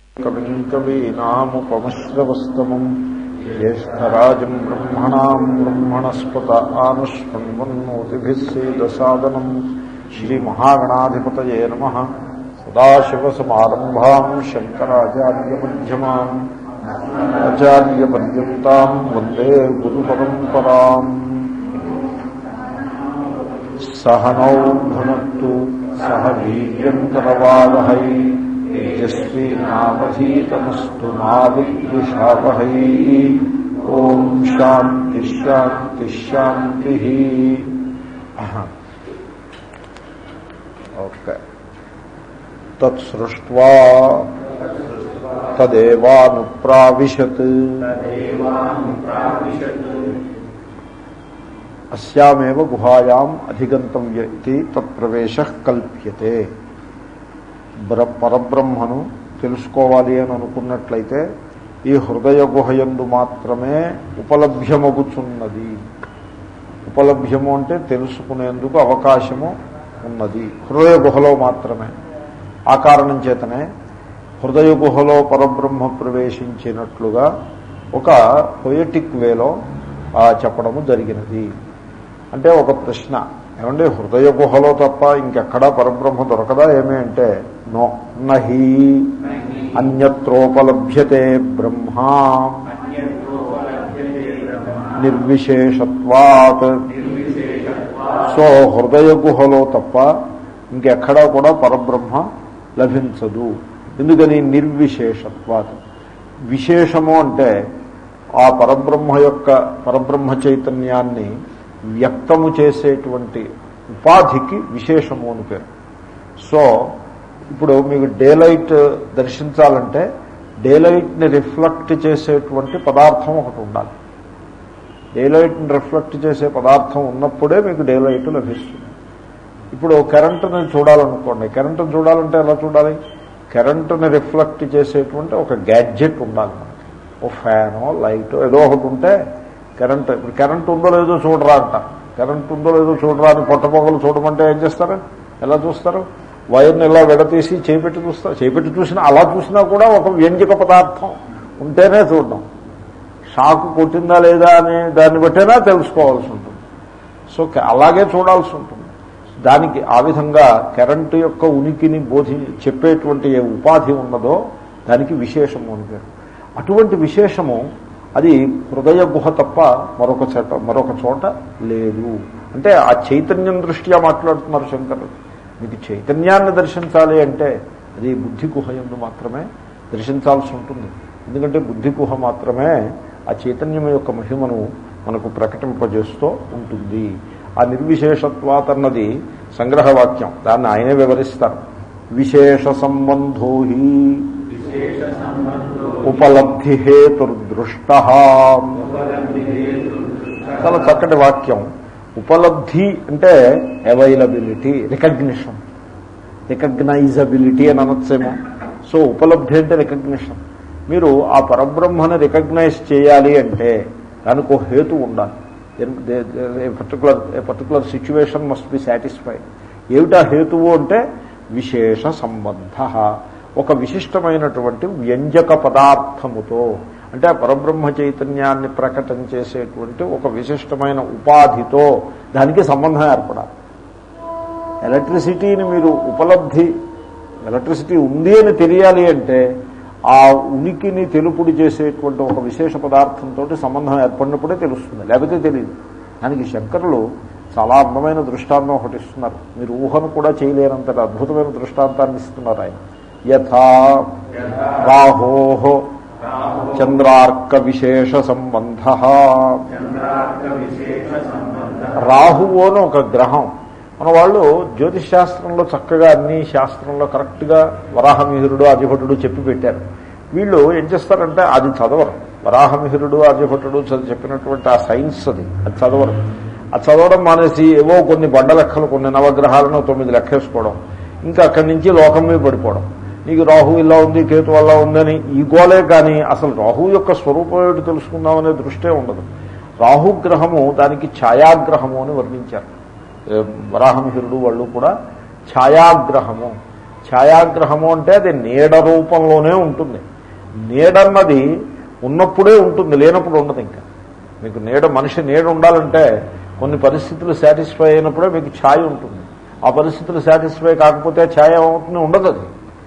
కవిం కవీనాముపమశ్రవస్తమం జ్యేష్టరాజం బ్రహ్మణాం బ్రహ్మణస్పత ఆనుష్ణ్వన్నోతిభిः సేదసాదనం శ్రీమహాగణాధిపతయే నమ సదాశివసమారంభాం శంకరాచార్యమధ్యమాం ఆచార్యపర్యంతాం వందే గురుపరంపరాం సహనౌ భునత్తు సహ వీర్యంకరవావహై తేజస్వీనావధీతమస్తు మా విద్విషావహై ఓం శాంతి శాంతి శాంతి ఓకే తత్సృష్ట్వా తదేవానుప్రావిశత్ అస్యామేవ గుహాయాం అధిగంతవ్య ఇది తత్ప్రవేశ కల్ప్యతే బ్ర పరబ్రహ్మను తెలుసుకోవాలి అని అనుకున్నట్లయితే ఈ హృదయ గుహయందు మాత్రమే ఉపలభ్యమగుచున్నది ఉపలభ్యము అంటే తెలుసుకునేందుకు అవకాశము ఉన్నది హృదయ గుహలో మాత్రమే ఆ కారణం చేతనే హృదయ గుహలో పరబ్రహ్మ ప్రవేశించినట్లుగా ఒక పొయటిక్ వేలో చెప్పడము జరిగినది అంటే ఒక ప్రశ్న ఏమంటే హృదయ గుహలో తప్ప ఇంకెక్కడా పరబ్రహ్మ దొరకదా ఏమి అంటే నో నహి అన్యత్రోపలభ్యతే బ్రహ్మ నిర్విశేషత్వాత్ సో హృదయ గుహలో తప్ప ఇంకెక్కడా కూడా పరబ్రహ్మ లభించదు ఎందుకని నిర్విశేషత్వాత్ విశేషము అంటే ఆ పరబ్రహ్మ యొక్క పరబ్రహ్మ చైతన్యాన్ని వ్యక్తము చేసేటువంటి ఉపాధికి విశేషము అని పేరు సో ఇప్పుడు మీకు డే లైట్ దర్శించాలంటే డే లైట్ని రిఫ్లెక్ట్ చేసేటువంటి పదార్థం ఒకటి ఉండాలి డే లైట్ని రిఫ్లెక్ట్ చేసే పదార్థం ఉన్నప్పుడే మీకు డే లైట్ లభిస్తుంది ఇప్పుడు కరెంటుని చూడాలనుకోండి కరెంటుని చూడాలంటే ఎలా చూడాలి కరెంటుని రిఫ్లెక్ట్ చేసేటువంటి ఒక గ్యాడ్జెట్ ఉండాలి మనకి ఓ ఫ్యానో లైటో ఏదో ఒకటి ఉంటే కరెంట్ ఇప్పుడు కరెంట్ ఉందో లేదో చూడరా అంట కరెంట్ ఉందో లేదో చూడరా అని పొట్టపొగలు చూడమంటే ఏం చేస్తారు ఎలా చూస్తారు వైర్ని ఇలా విడతీసి చేపెట్టి చూస్తారు చేపెట్టి చూసినా అలా చూసినా కూడా ఒక వ్యంజక పదార్థం ఉంటేనే చూడడం షాకు కొట్టిందా లేదా అని దాన్ని బట్టేనా తెలుసుకోవాల్సి ఉంటుంది సో అలాగే చూడాల్సి ఉంటుంది దానికి ఆ విధంగా కరెంటు యొక్క ఉనికిని బోధి చెప్పేటువంటి ఏ ఉపాధి ఉన్నదో దానికి విశేషము అని పేరు అటువంటి విశేషము అది హృదయ గుహ తప్ప మరొక చోట మరొక చోట లేదు అంటే ఆ చైతన్యం దృష్ట్యా మాట్లాడుతున్నారు శంకరులు మీకు చైతన్యాన్ని దర్శించాలి అంటే అది బుద్ధి గుహ ఎందు మాత్రమే దర్శించాల్సి ఉంటుంది ఎందుకంటే బుద్ధి గుహ మాత్రమే ఆ చైతన్యం యొక్క మహిమను మనకు ప్రకటింపజేస్తూ ఉంటుంది ఆ నిర్విశేషత్వాత్ అన్నది సంగ్రహవాక్యం దాన్ని ఆయనే వివరిస్తారు విశేష సంబంధో ఉపలబ్ధి హేతుర్దృష్ట చాలా చక్కటి వాక్యం ఉపలబ్ధి అంటే అవైలబిలిటీ రికగ్నిషన్ రికగ్నైజబిలిటీ అని అనొచ్చేమో సో ఉపలబ్ధి అంటే రికగ్నిషన్ మీరు ఆ పరబ్రహ్మను రికగ్నైజ్ చేయాలి అంటే దానికి ఒక హేతు ఉండాలి particular particular situation must be satisfied ఏమిటా హేతువు అంటే విశేష సంబంధ ఒక విశిష్టమైనటువంటి వ్యంజక పదార్థముతో అంటే పరబ్రహ్మ చైతన్యాన్ని ప్రకటన చేసేటువంటి ఒక విశిష్టమైన ఉపాధితో దానికి సంబంధం ఏర్పడాలి ఎలక్ట్రిసిటీని మీరు ఉపలబ్ధి ఎలక్ట్రిసిటీ ఉంది అని తెలియాలి అంటే ఆ ఉనికిని తెలుపుడు చేసేటువంటి ఒక విశేష పదార్థంతో సంబంధం ఏర్పడినప్పుడే తెలుస్తుంది లేకపోతే తెలియదు దానికి శంకరులు చాలా అందమైన దృష్టాంతం ఒకటి ఇస్తున్నారు మీరు ఊహను కూడా చేయలేనంత అద్భుతమైన దృష్టాంతాన్ని ఇస్తున్నారు ఆయన యథా రాహో చంద్రార్క విశేష సంబంధ రాహువు అని ఒక గ్రహం మన వాళ్ళు జ్యోతిష్ శాస్త్రంలో చక్కగా అన్ని శాస్త్రంలో కరెక్ట్గా వరాహమిహిరుడు అధిభటుడు చెప్పి పెట్టారు వీళ్ళు ఏం చేస్తారంటే అది చదవరు వరాహమిహిరుడు అధిభటుడు చెప్పినటువంటి ఆ సైన్స్ అది అది చదవరు అది చదవడం మానేసి ఏవో కొన్ని బండ లెక్కలు కొన్ని నవగ్రహాలను తొమ్మిది లెక్కేసుకోవడం ఇంకా అక్కడి నుంచి లోకం మీద పడిపోవడం నీకు రాహు ఇలా ఉంది కేతు అలా ఉందని ఈ గోలే కానీ అసలు రాహు యొక్క స్వరూపం ఏమిటి తెలుసుకుందామనే దృష్టే ఉండదు రాహుగ్రహము దానికి ఛాయాగ్రహము అని వర్ణించారు వరాహమిహిరుడు వాళ్ళు కూడా ఛాయాగ్రహము ఛాయాగ్రహము అంటే అది నీడ రూపంలోనే ఉంటుంది నీడన్నది ఉన్నప్పుడే ఉంటుంది లేనప్పుడు ఉండదు ఇంకా మీకు నీడ మనిషి నీడ ఉండాలంటే కొన్ని పరిస్థితులు సాటిస్ఫై అయినప్పుడే మీకు ఛాయ ఉంటుంది ఆ పరిస్థితులు సాటిస్ఫై కాకపోతే ఛాయ ఏమవుతుంది ఉండదు అది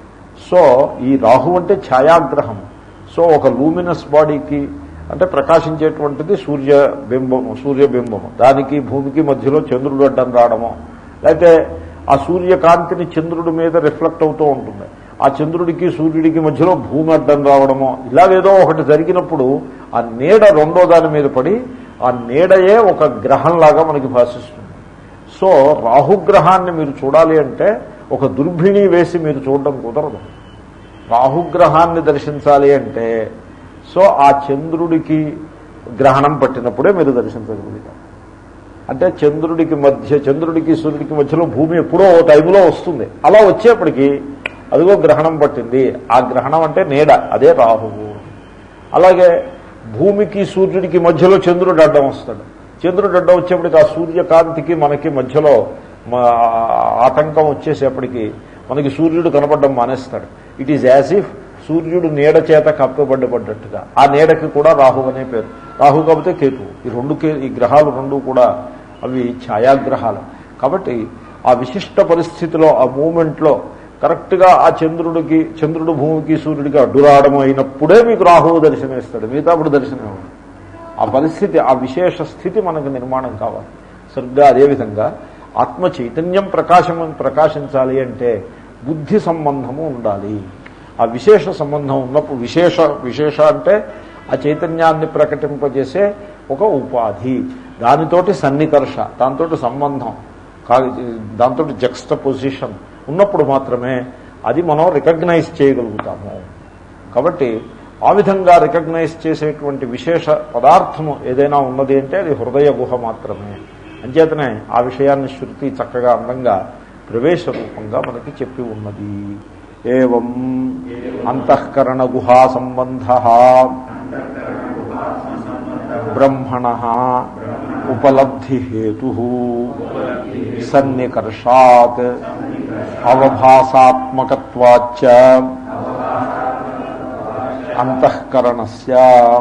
సో ఈ రాహు అంటే ఛాయాగ్రహం సో ఒక లూమినస్ బాడీకి అంటే ప్రకాశించేటువంటిది సూర్య బింబము సూర్యబింబము దానికి భూమికి మధ్యలో చంద్రుడు అడ్డం రావడము లేకపోతే ఆ సూర్యకాంతిని చంద్రుడి మీద రిఫ్లెక్ట్ అవుతూ ఉంటుంది ఆ చంద్రుడికి సూర్యుడికి మధ్యలో భూమి అడ్డం రావడము ఇలాగేదో ఒకటి జరిగినప్పుడు ఆ నీడ రెండో దాని మీద పడి ఆ నీడయే ఒక గ్రహంలాగా మనకి భాషిస్తుంది సో రాహుగ్రహాన్ని మీరు చూడాలి అంటే ఒక దుర్భిణి వేసి మీరు చూడడం కుదరదు రాహుగ్రహాన్ని దర్శించాలి అంటే సో ఆ చంద్రుడికి గ్రహణం పట్టినప్పుడే మీరు దర్శించగలుగుతారు అంటే చంద్రుడికి మధ్య చంద్రుడికి సూర్యుడికి మధ్యలో భూమి ఎప్పుడో ఓ టైంలో వస్తుంది అలా వచ్చేప్పటికి అదిగో గ్రహణం పట్టింది ఆ గ్రహణం అంటే నీడ అదే రాహువు అలాగే భూమికి సూర్యుడికి మధ్యలో చంద్రుడు అడ్డం వస్తాడు చంద్రుడు అడ్డం వచ్చేప్పటికి ఆ సూర్యకాంతికి మనకి మధ్యలో మా- ఆటంకం వచ్చేసేపటికి మనకి సూర్యుడు కనపడడం మానేస్తాడు ఇట్ ఈజ్ యాజ్ ఇఫ్ సూర్యుడు నీడ చేత కప్పబడ్డపడ్డట్టుగా ఆ నీడకి కూడా రాహు అనే పేరు రాహు కాకపోతే కేతు ఈ రెండు కే ఈ గ్రహాలు రెండు కూడా అవి ఛాయాగ్రహాలు కాబట్టి ఆ విశిష్ట పరిస్థితిలో ఆ మూమెంట్లో కరెక్ట్గా ఆ చంద్రుడికి చంద్రుడు భూమికి సూర్యుడికి అడ్డు రావడం అయినప్పుడే మీకు రాహువు దర్శనమిస్తాడు మిగతా అప్పుడు దర్శనం ఇవ్వడు. ఆ పరిస్థితి ఆ విశేష స్థితి మనకు నిర్మాణం కావాలి సరిగ్గా అదేవిధంగా ఆత్మ చైతన్యం ప్రకాశం ప్రకాశించాలి అంటే బుద్ధి సంబంధము ఉండాలి ఆ విశేష సంబంధం ఉన్నప్పుడు విశేష విశేష అంటే ఆ చైతన్యాన్ని ప్రకటింపజేసే ఒక ఉపాధి దానితోటి సన్నికర్ష దాంతో సంబంధం కా దాంతో జక్స్ట పొజిషన్ ఉన్నప్పుడు మాత్రమే అది మనం రికగ్నైజ్ చేయగలుగుతాము కాబట్టి ఆ విధంగా రికగ్నైజ్ చేసేటువంటి విశేష పదార్థము ఏదైనా ఉన్నది అంటే అది హృదయ గుహ మాత్రమే అంచేతనే ఆ విషయాన్ని శృతి చక్కగా అందంగా ప్రవేశ రూపంగా మనకి చెప్పి ఉన్నది ఏం అంతఃకరణ గుహా సంబంధ బ్రహ్మణ ఉపలబ్ధి హేతు సన్నికర్షాత్ అవభాసాత్మకత్వాచ్చ అంతఃకరణస్య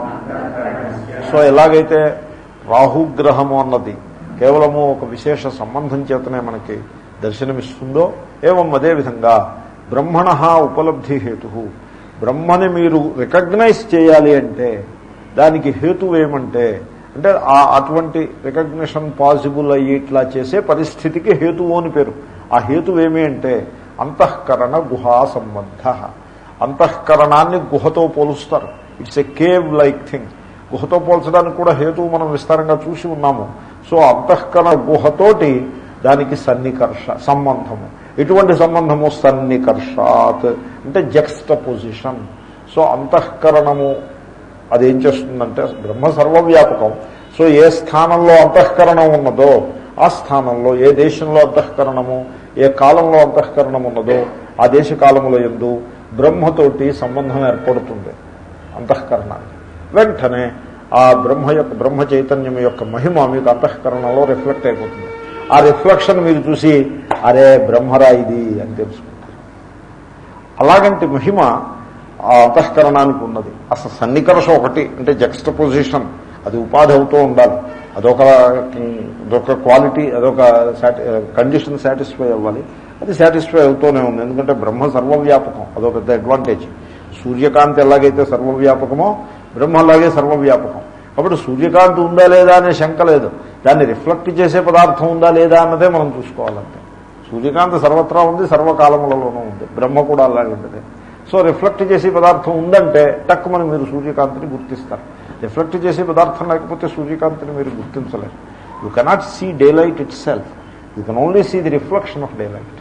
సో ఎలాగైతే రాహుగ్రహము అన్నది కేవలము ఒక విశేష సంబంధం చేతనే మనకి దర్శనమిస్తుందో ఏవం అదేవిధంగా బ్రహ్మణ ఉపలబ్ధి హేతు బ్రహ్మని మీరు రికగ్నైజ్ చేయాలి అంటే దానికి హేతు ఏమంటే అంటే ఆ అటువంటి రికగ్నిషన్ పాసిబుల్ అయ్యి ఇట్లా చేసే పరిస్థితికి హేతువు అని పేరు ఆ హేతు ఏమి అంటే అంతఃకరణ గుహా సంబంధ అంతఃకరణాన్ని గుహతో పోలుస్తారు it's a cave like thing గుహతో పోల్చడానికి కూడా హేతువు మనం విస్తారంగా చూసి ఉన్నాము సో అంతఃకరణ గుహతోటి దానికి సన్నికర్ష సంబంధము ఎటువంటి సంబంధము సన్నికర్షాత్ అంటే జక్స్ట పొజిషన్ సో అంతఃకరణము అదేం చేస్తుందంటే బ్రహ్మ సర్వవ్యాపకం సో ఏ స్థానంలో అంతఃకరణం ఉన్నదో ఆ స్థానంలో ఏ దేశంలో అంతఃకరణము ఏ కాలంలో అంతఃకరణం ఉన్నదో ఆ దేశ కాలముల ఎందు బ్రహ్మతోటి సంబంధం ఏర్పడుతుంది అంతఃకరణానికి వెంటనే ఆ బ్రహ్మ యొక్క బ్రహ్మ చైతన్యం యొక్క మహిమ మీకు అంతఃకరణలో రిఫ్లెక్ట్ అయిపోతుంది ఆ రిఫ్లెక్షన్ మీరు చూసి అరే బ్రహ్మరా ఇది అని తెలుసుకుంటారు అలాగంటి మహిమ ఆ అంతఃకరణానికి ఉన్నది అసలు సన్నికర్ష ఒకటి అంటే జక్స్ట పొజిషన్ అది ఉపాధి అవుతూ ఉండాలి అదొక అదొక క్వాలిటీ అదొక కండిషన్ సాటిస్ఫై అవ్వాలి అది సాటిస్ఫై అవుతూనే ఉంది ఎందుకంటే బ్రహ్మ సర్వవ్యాపకం అదో పెద్ద అడ్వాంటేజ్ సూర్యకాంతి ఎలాగైతే సర్వవ్యాపకమో బ్రహ్మ అలాగే సర్వవ్యాపకం కాబట్టి సూర్యకాంతి ఉందా లేదా అనే శంక లేదు దాన్ని రిఫ్లెక్ట్ చేసే పదార్థం ఉందా లేదా అన్నదే మనం చూసుకోవాలంటే సూర్యకాంతి సర్వత్రా ఉంది సర్వకాలములలోనూ ఉంది బ్రహ్మ కూడా అలాగే ఉంటుంది సో రిఫ్లెక్ట్ చేసే పదార్థం ఉందంటే టక్కుమని మీరు సూర్యకాంతిని గుర్తిస్తారు రిఫ్లెక్ట్ చేసే పదార్థం లేకపోతే సూర్యకాంతిని మీరు గుర్తించలేరు you cannot see day light itself you can only see the reflection of day light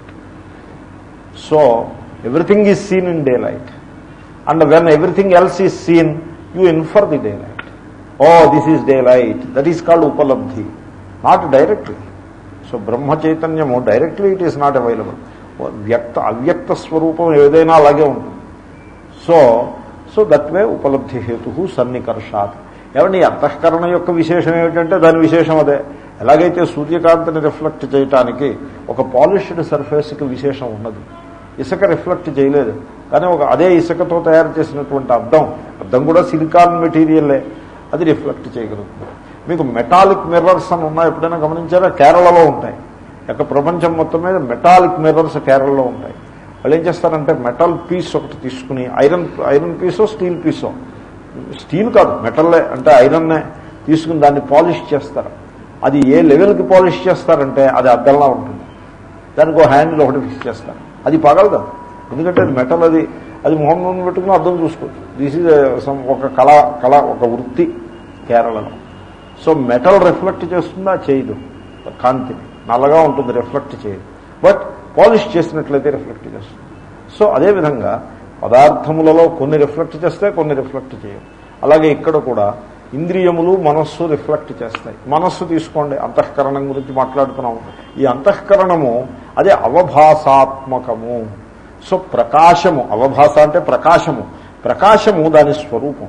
so everything is seen in day light and when everything else is seen you infer the day light oh this is day light that is called ఉపలబ్ధి not directly so బ్రహ్మ చైతన్యము directly it is not available వ్యక్త అవ్యక్త స్వరూపం ఏదైనా అలాగే ఉంటుంది so so that way ఉపలబ్ధి హేతు సన్నికర్షాత్ ఏమండి ఈ అంతఃకరణ యొక్క విశేషం ఏమిటంటే దాని విశేషం అదే ఎలాగైతే సూర్యకాంతిని రిఫ్లెక్ట్ చేయటానికి ఒక పాలిష్డ్ సర్ఫేస్కి విశేషం ఉన్నది ఇసుక రిఫ్లెక్ట్ చేయలేదు కానీ ఒక అదే ఇసుకతో తయారు చేసినటువంటి అద్దం అద్దం కూడా సిలికాన్ మెటీరియల్లే అది రిఫ్లెక్ట్ చేయగలుగుతుంది మీకు మెటాలిక్ మిర్రర్స్ అని ఉన్నాయి ఎప్పుడైనా గమనించారా కేరళలో ఉంటాయి యొక్క ప్రపంచం మొత్తం మీద మెటాలిక్ మిర్రర్స్ కేరళలో ఉంటాయి వాళ్ళు ఏం చేస్తారంటే మెటల్ పీస్ ఒకటి తీసుకుని ఐరన్ ఐరన్ పీసో స్టీల్ పీసో స్టీల్ కాదు మెటల్లే అంటే ఐరన్నే తీసుకుని దాన్ని పాలిష్ చేస్తారు అది ఏ లెవెల్కి పాలిష్ చేస్తారంటే అది అద్దంలా ఉంటుంది దానికి ఒక హ్యాండిల్ ఒకటి ఫిక్స్ చేస్తారు అది పగలదు ఎందుకంటే అది మెటల్ అది అది మొహం ముందు పెట్టుకుని అర్థం చూసుకోవచ్చు దిస్ ఈజ్ ఒక కళ కళ ఒక వృత్తి కేరళలో సో మెటల్ రిఫ్లెక్ట్ చేస్తుందా చేయదు కాంతిని నల్లగా ఉంటుంది రిఫ్లెక్ట్ చేయదు బట్ పాలిష్ చేసినట్లయితే రిఫ్లెక్ట్ చేస్తుంది సో అదేవిధంగా పదార్థములలో కొన్ని రిఫ్లెక్ట్ చేస్తే కొన్ని రిఫ్లెక్ట్ చేయవు అలాగే ఇక్కడ కూడా ఇంద్రియములు మనస్సు రిఫ్లెక్ట్ చేస్తాయి మనస్సు తీసుకోండి అంతఃకరణం గురించి మాట్లాడుతున్నాము ఈ అంతఃకరణము అదే అవభాసాత్మకము సో ప్రకాశము అవభాస అంటే ప్రకాశము ప్రకాశము దాని స్వరూపం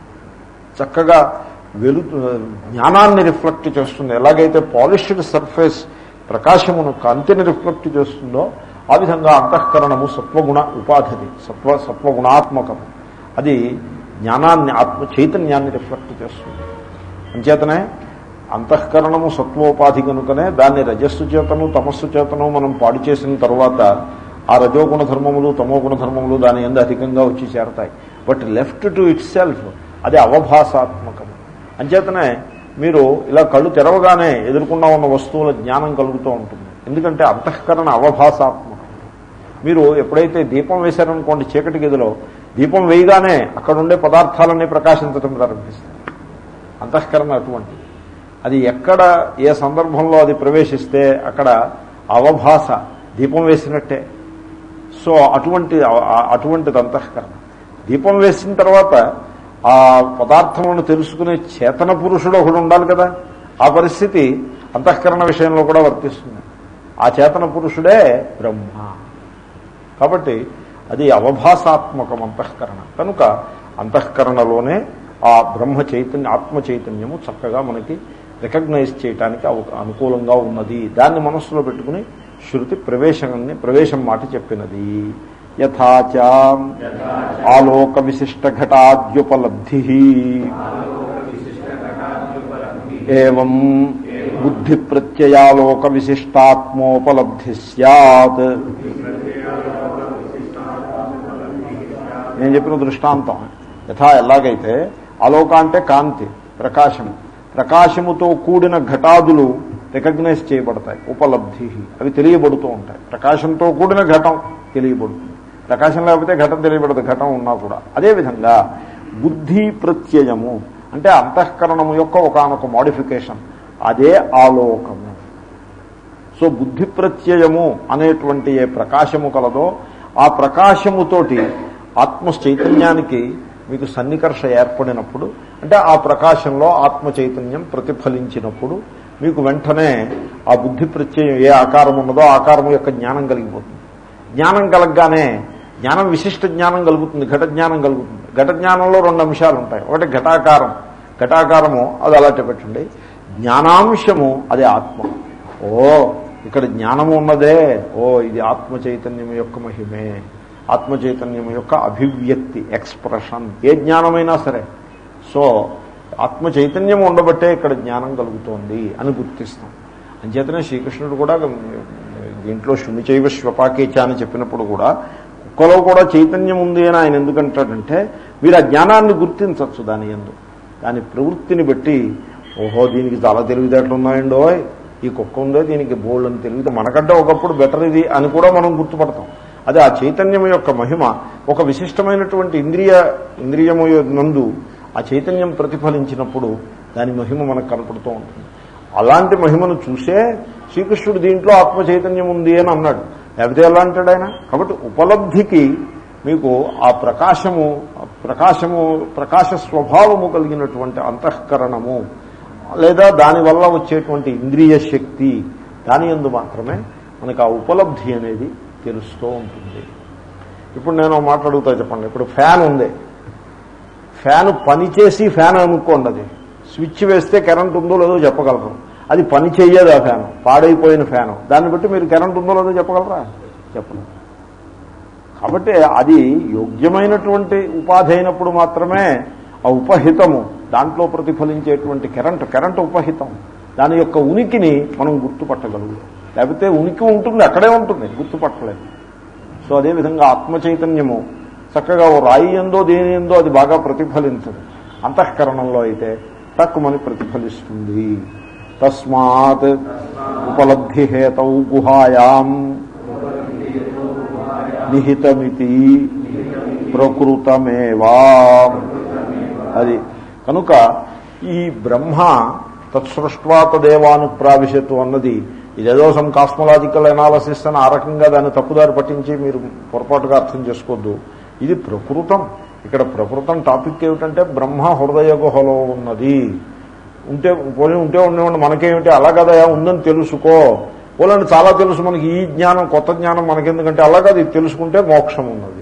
చక్కగా వెలు జ్ఞానాన్ని రిఫ్లెక్ట్ చేస్తుంది ఎలాగైతే పాలిష్డ్ సర్ఫేస్ ప్రకాశమును కాంతిని రిఫ్లెక్ట్ చేస్తుందో ఆ విధంగా అంతఃకరణము సత్వగుణ ఉపాధిది సత్వ సత్వగుణాత్మకము అది జ్ఞానాన్ని ఆత్మ చైతన్యాన్ని రిఫ్లెక్ట్ చేస్తుంది అంచేతనే అంతఃకరణము సత్వోపాధి కనుకనే దాన్ని రజస్సు చేతను తమస్సు చేతను మనం పాడు చేసిన తర్వాత ఆ రజోగుణ ధర్మములు తమోగుణ ధర్మములు దాని ఎందు అధికంగా వచ్చి చేరతాయి but left to itself అది అవభాసాత్మకము అంచేతనే మీరు ఇలా కళ్ళు తెరవగానే ఎదుర్కొన్నా ఉన్న వస్తువుల జ్ఞానం కలుగుతూ ఉంటుంది ఎందుకంటే అంతఃకరణ అవభాసాత్మకం మీరు ఎప్పుడైతే దీపం వేశారనుకోండి చీకటి గదిలో దీపం వేయగానే అక్కడ ఉండే పదార్థాలన్నీ ప్రకాశించడం ప్రారంభిస్తాయి అంతఃకరణ అటువంటి అది ఎక్కడ ఏ సందర్భంలో అది ప్రవేశిస్తే అక్కడ అవభాస దీపం వేసినట్టే సో అటువంటి అటువంటిది అంతఃకరణ దీపం వేసిన తర్వాత ఆ పదార్థములను తెలుసుకునే చేతన పురుషుడు ఒకడు ఉండాలి కదా ఆ పరిస్థితి అంతఃకరణ విషయంలో కూడా వర్తిస్తుంది ఆ చేతన పురుషుడే బ్రహ్మ కాబట్టి అది అవభాసాత్మకం అంతఃకరణ కనుక అంతఃకరణలోనే ఆ బ్రహ్మ చైతన్య ఆత్మ చైతన్యము చక్కగా మనకి రికగ్నైజ్ చేయడానికి అనుకూలంగా ఉన్నది దాన్ని మనస్సులో పెట్టుకుని శృతి ప్రవేశాన్ని ప్రవేశం మాట చెప్పినది యథాచ ఆలోక విశిష్ట ఘటాద్యుపలబ్ధి ఏం బుద్ధి ప్రత్యయాలోక విశిష్టాత్మోపలబ్ధి సత్ నేను చెప్పిన దృష్టాంతం యథా ఎలాగైతే ఆలోక అంటే కాంతి ప్రకాశము ప్రకాశముతో కూడిన ఘటాదులు రికగ్నైజ్ చేయబడతాయి ఉపలబ్ధి అవి తెలియబడుతూ ఉంటాయి ప్రకాశంతో కూడిన ఘటం తెలియబడుతుంది ప్రకాశం లేకపోతే ఘటం తెలియబడదు ఘటం ఉన్నా కూడా అదేవిధంగా బుద్ధి ప్రత్యయము అంటే అంతఃకరణము యొక్క ఒకనొక మోడిఫికేషన్ అదే ఆలోకము సో బుద్ధి ప్రత్యయము అనేటువంటి ఏ ప్రకాశము కలదో ఆ ప్రకాశముతోటి ఆత్మ చైతన్యానికి మీకు సన్నికర్ష ఏర్పడినప్పుడు అంటే ఆ ప్రకాశంలో ఆత్మ చైతన్యం ప్రతిఫలించినప్పుడు మీకు వెంటనే ఆ బుద్ధి ప్రత్యయం ఏ ఆకారం ఉన్నదో ఆకారం యొక్క జ్ఞానం కలిగిపోతుంది జ్ఞానం కలగగానే జ్ఞానం విశిష్ట జ్ఞానం కలుగుతుంది ఘట జ్ఞానం కలుగుతుంది ఘట జ్ఞానంలో రెండు అంశాలు ఉంటాయి ఒకటి ఘటాకారం ఘటాకారము అది అలాంటి పెట్టండి జ్ఞానాంశము అది ఆత్మ ఓ ఇక్కడ జ్ఞానము ఉన్నదే ఓ ఇది ఆత్మ చైతన్యం యొక్క మహిమే ఆత్మ చైతన్యం యొక్క అభివ్యక్తి ఎక్స్ప్రెషన్ ఏ జ్ఞానమైనా సరే సో ఆత్మ చైతన్యం ఉండబట్టే ఇక్కడ జ్ఞానం కలుగుతోంది అని గుర్తిస్తాం అంచేతనే శ్రీకృష్ణుడు కూడా దీంట్లో శునిచైవ శ్వపాకేచ అని చెప్పినప్పుడు కూడా కుక్కలో కూడా చైతన్యం ఉంది అని ఆయన ఎందుకంటాడంటే మీరు ఆ జ్ఞానాన్ని గుర్తించవచ్చు దాని ఎందు దాని ప్రవృత్తిని బట్టి ఓహో దీనికి చాలా తెలివితేటలు ఉన్నాయండో ఈ కుక్క ఉందో దీనికి బోల్డ్ అని తెలివితే మనకంటే ఒకప్పుడు బెటర్ ఇది అని కూడా మనం గుర్తుపడతాం అదే ఆ చైతన్యం యొక్క మహిమ ఒక విశిష్టమైనటువంటి ఇంద్రియ ఇంద్రియము నందు ఆ చైతన్యం ప్రతిఫలించినప్పుడు దాని మహిమ మనకు కనపడుతూ ఉంటుంది అలాంటి మహిమను చూసే శ్రీకృష్ణుడు దీంట్లో ఆత్మ చైతన్యం ఉంది అని అన్నాడు లేకపోతే ఎలా అంటాడు ఆయన కాబట్టి ఉపలబ్ధికి మీకు ఆ ప్రకాశము ప్రకాశము ప్రకాశ స్వభావము కలిగినటువంటి అంతఃకరణము లేదా దానివల్ల వచ్చేటువంటి ఇంద్రియ శక్తి దాని ఎందు మాత్రమే మనకు ఆ ఉపలబ్ధి అనేది తెలుస్తూ ఉంటుంది ఇప్పుడు నేను మాట్లాడుగుతా చెప్పండి ఇప్పుడు ఫ్యాన్ ఉంది ఫ్యాన్ పనిచేసి ఫ్యాన్ అనుకోండి అది స్విచ్ వేస్తే కరెంట్ ఉందో లేదో చెప్పగలరు అది పని చెయ్యదు ఆ ఫ్యాన్ పాడైపోయిన ఫ్యాన్ దాన్ని బట్టి మీరు కరెంట్ ఉందో లేదో చెప్పగలరా చెప్పండి కాబట్టి అది యోగ్యమైనటువంటి ఉపాధి అయినప్పుడు మాత్రమే ఆ ఉపహితము దాంట్లో ప్రతిఫలించేటువంటి కరెంట్ కరెంట్ ఉపహితం దాని యొక్క ఉనికిని మనం గుర్తుపట్టగలుగుతాం లేకపోతే ఉనికి ఉంటుంది అక్కడే ఉంటుంది గుర్తుపట్టలేదు సో అదేవిధంగా ఆత్మ చైతన్యము చక్కగా ఓ రాయి ఎందో దేని ఎందో అది బాగా ప్రతిఫలించదు అంతఃకరణంలో అయితే తక్కువని ప్రతిఫలిస్తుంది తస్మాత్ ఉపలబ్ధి హేతౌ గుహాయాం నిహితమితి ప్రకృతమేవా అది కనుక ఈ బ్రహ్మ తత్సృష్వా తదేవానుప్రావిశత్తు అన్నది ఇదేదో సమ్ కాస్మలాజికల్ ఎనాలసిస్ అని ఆ రకంగా దాన్ని తప్పుదారి పట్టించి మీరు పొరపాటుగా అర్థం చేసుకోవద్దు ఇది ప్రకృతం ఇక్కడ ప్రకృతం టాపిక్ ఏమిటంటే బ్రహ్మ హృదయ గుహలో ఉన్నది ఉంటే పోనీ ఉంటే ఉండేవాడి మనకేమిటి అలా కదా ఉందని తెలుసుకో పోలండి చాలా తెలుసు మనకి ఈ జ్ఞానం కొత్త జ్ఞానం మనకెందుకంటే అలా కాదు ఇది తెలుసుకుంటే మోక్షం ఉన్నది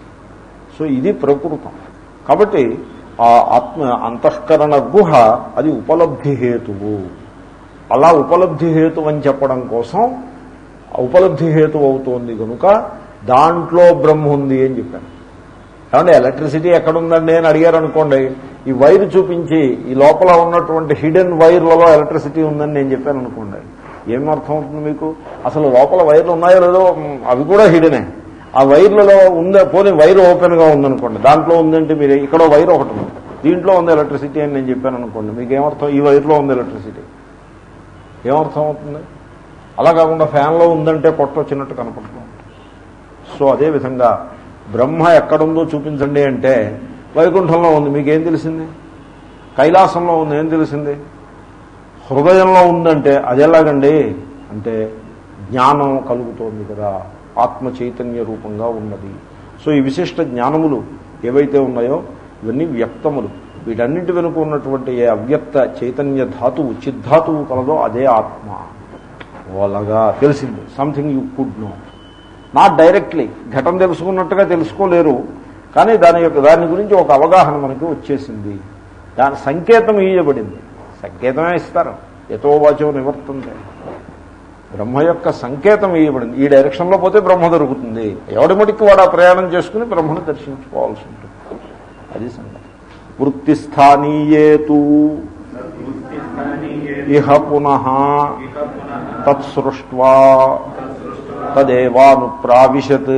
సో ఇది ప్రకృతం కాబట్టి ఆ ఆత్మ అంతఃకరణ గుహ అది ఉపలబ్ధి హేతువు అలా ఉపలబ్ధి హేతు అని చెప్పడం కోసం ఆ ఉపలబ్ధి హేతు అవుతోంది కనుక దాంట్లో బ్రహ్మ ఉంది అని చెప్పాను ఏమంటే ఎలక్ట్రిసిటీ ఎక్కడుందండి అని అడిగారు అనుకోండి ఈ వైర్ చూపించి ఈ లోపల ఉన్నటువంటి హిడెన్ వైర్లలో ఎలక్ట్రిసిటీ ఉందని నేను చెప్పాను అనుకోండి ఏం అర్థం అవుతుంది మీకు అసలు లోపల వైర్లు ఉన్నాయో లేదో మ్, అవి కూడా హిడెనే ఆ వైర్లలో ఉందే పోనీ వైర్ ఓపెన్ గా ఉందనుకోండి దాంట్లో ఉందంటే మీరు ఇక్కడ వైర్ ఒకటి ఉంది దీంట్లో ఉంది ఎలక్ట్రిసిటీ అని నేను చెప్పాను అనుకోండి మీకు ఏమర్థం ఈ వైర్లో ఉంది ఎలక్ట్రిసిటీ ఏమర్థం అవుతుంది అలా కాకుండా ఫ్యాన్లో ఉందంటే పొట్ట వచ్చినట్టు కనపడుతుంది సో అదేవిధంగా బ్రహ్మ ఎక్కడుందో చూపించండి అంటే వైకుంఠంలో ఉంది మీకేం తెలిసింది కైలాసంలో ఉంది ఏం తెలిసింది హృదయంలో ఉందంటే అది ఎలాగండి అంటే జ్ఞానం కలుగుతోంది కదా ఆత్మ చైతన్య రూపంగా ఉన్నది సో ఈ విశిష్ట జ్ఞానములు ఏవైతే ఉన్నాయో ఇవన్నీ వ్యక్తములు వీటన్నింటి వెనుక ఉన్నటువంటి ఏ అవ్యక్త చైతన్య ధాతువు చిద్ధాతువు కలదో అదే ఆత్మ అలాగా తెలిసింది something you could know not directly ఘటన తెలుసుకున్నట్టుగా తెలుసుకోలేరు కానీ దాని యొక్క దాని గురించి ఒక అవగాహన మనకి వచ్చేసింది దాని సంకేతం ఇయ్యబడింది సంకేతమే ఇస్తారు ఎతో వాచో నివర్తంతే బ్రహ్మ యొక్క సంకేతం ఇవ్వబడింది ఈ డైరెక్షన్లో పోతే బ్రహ్మ దొరుకుతుంది ఎవడి మటుకు వాడు ఆ ప్రయాణం చేసుకుని బ్రహ్మను దర్శించుకోవాల్సి ఉంటుంది అది సంగతి వృత్తిస్థానీయేతు ఇహ పునః తత్సృష్ట్వా తదేవానుప్రావిశత్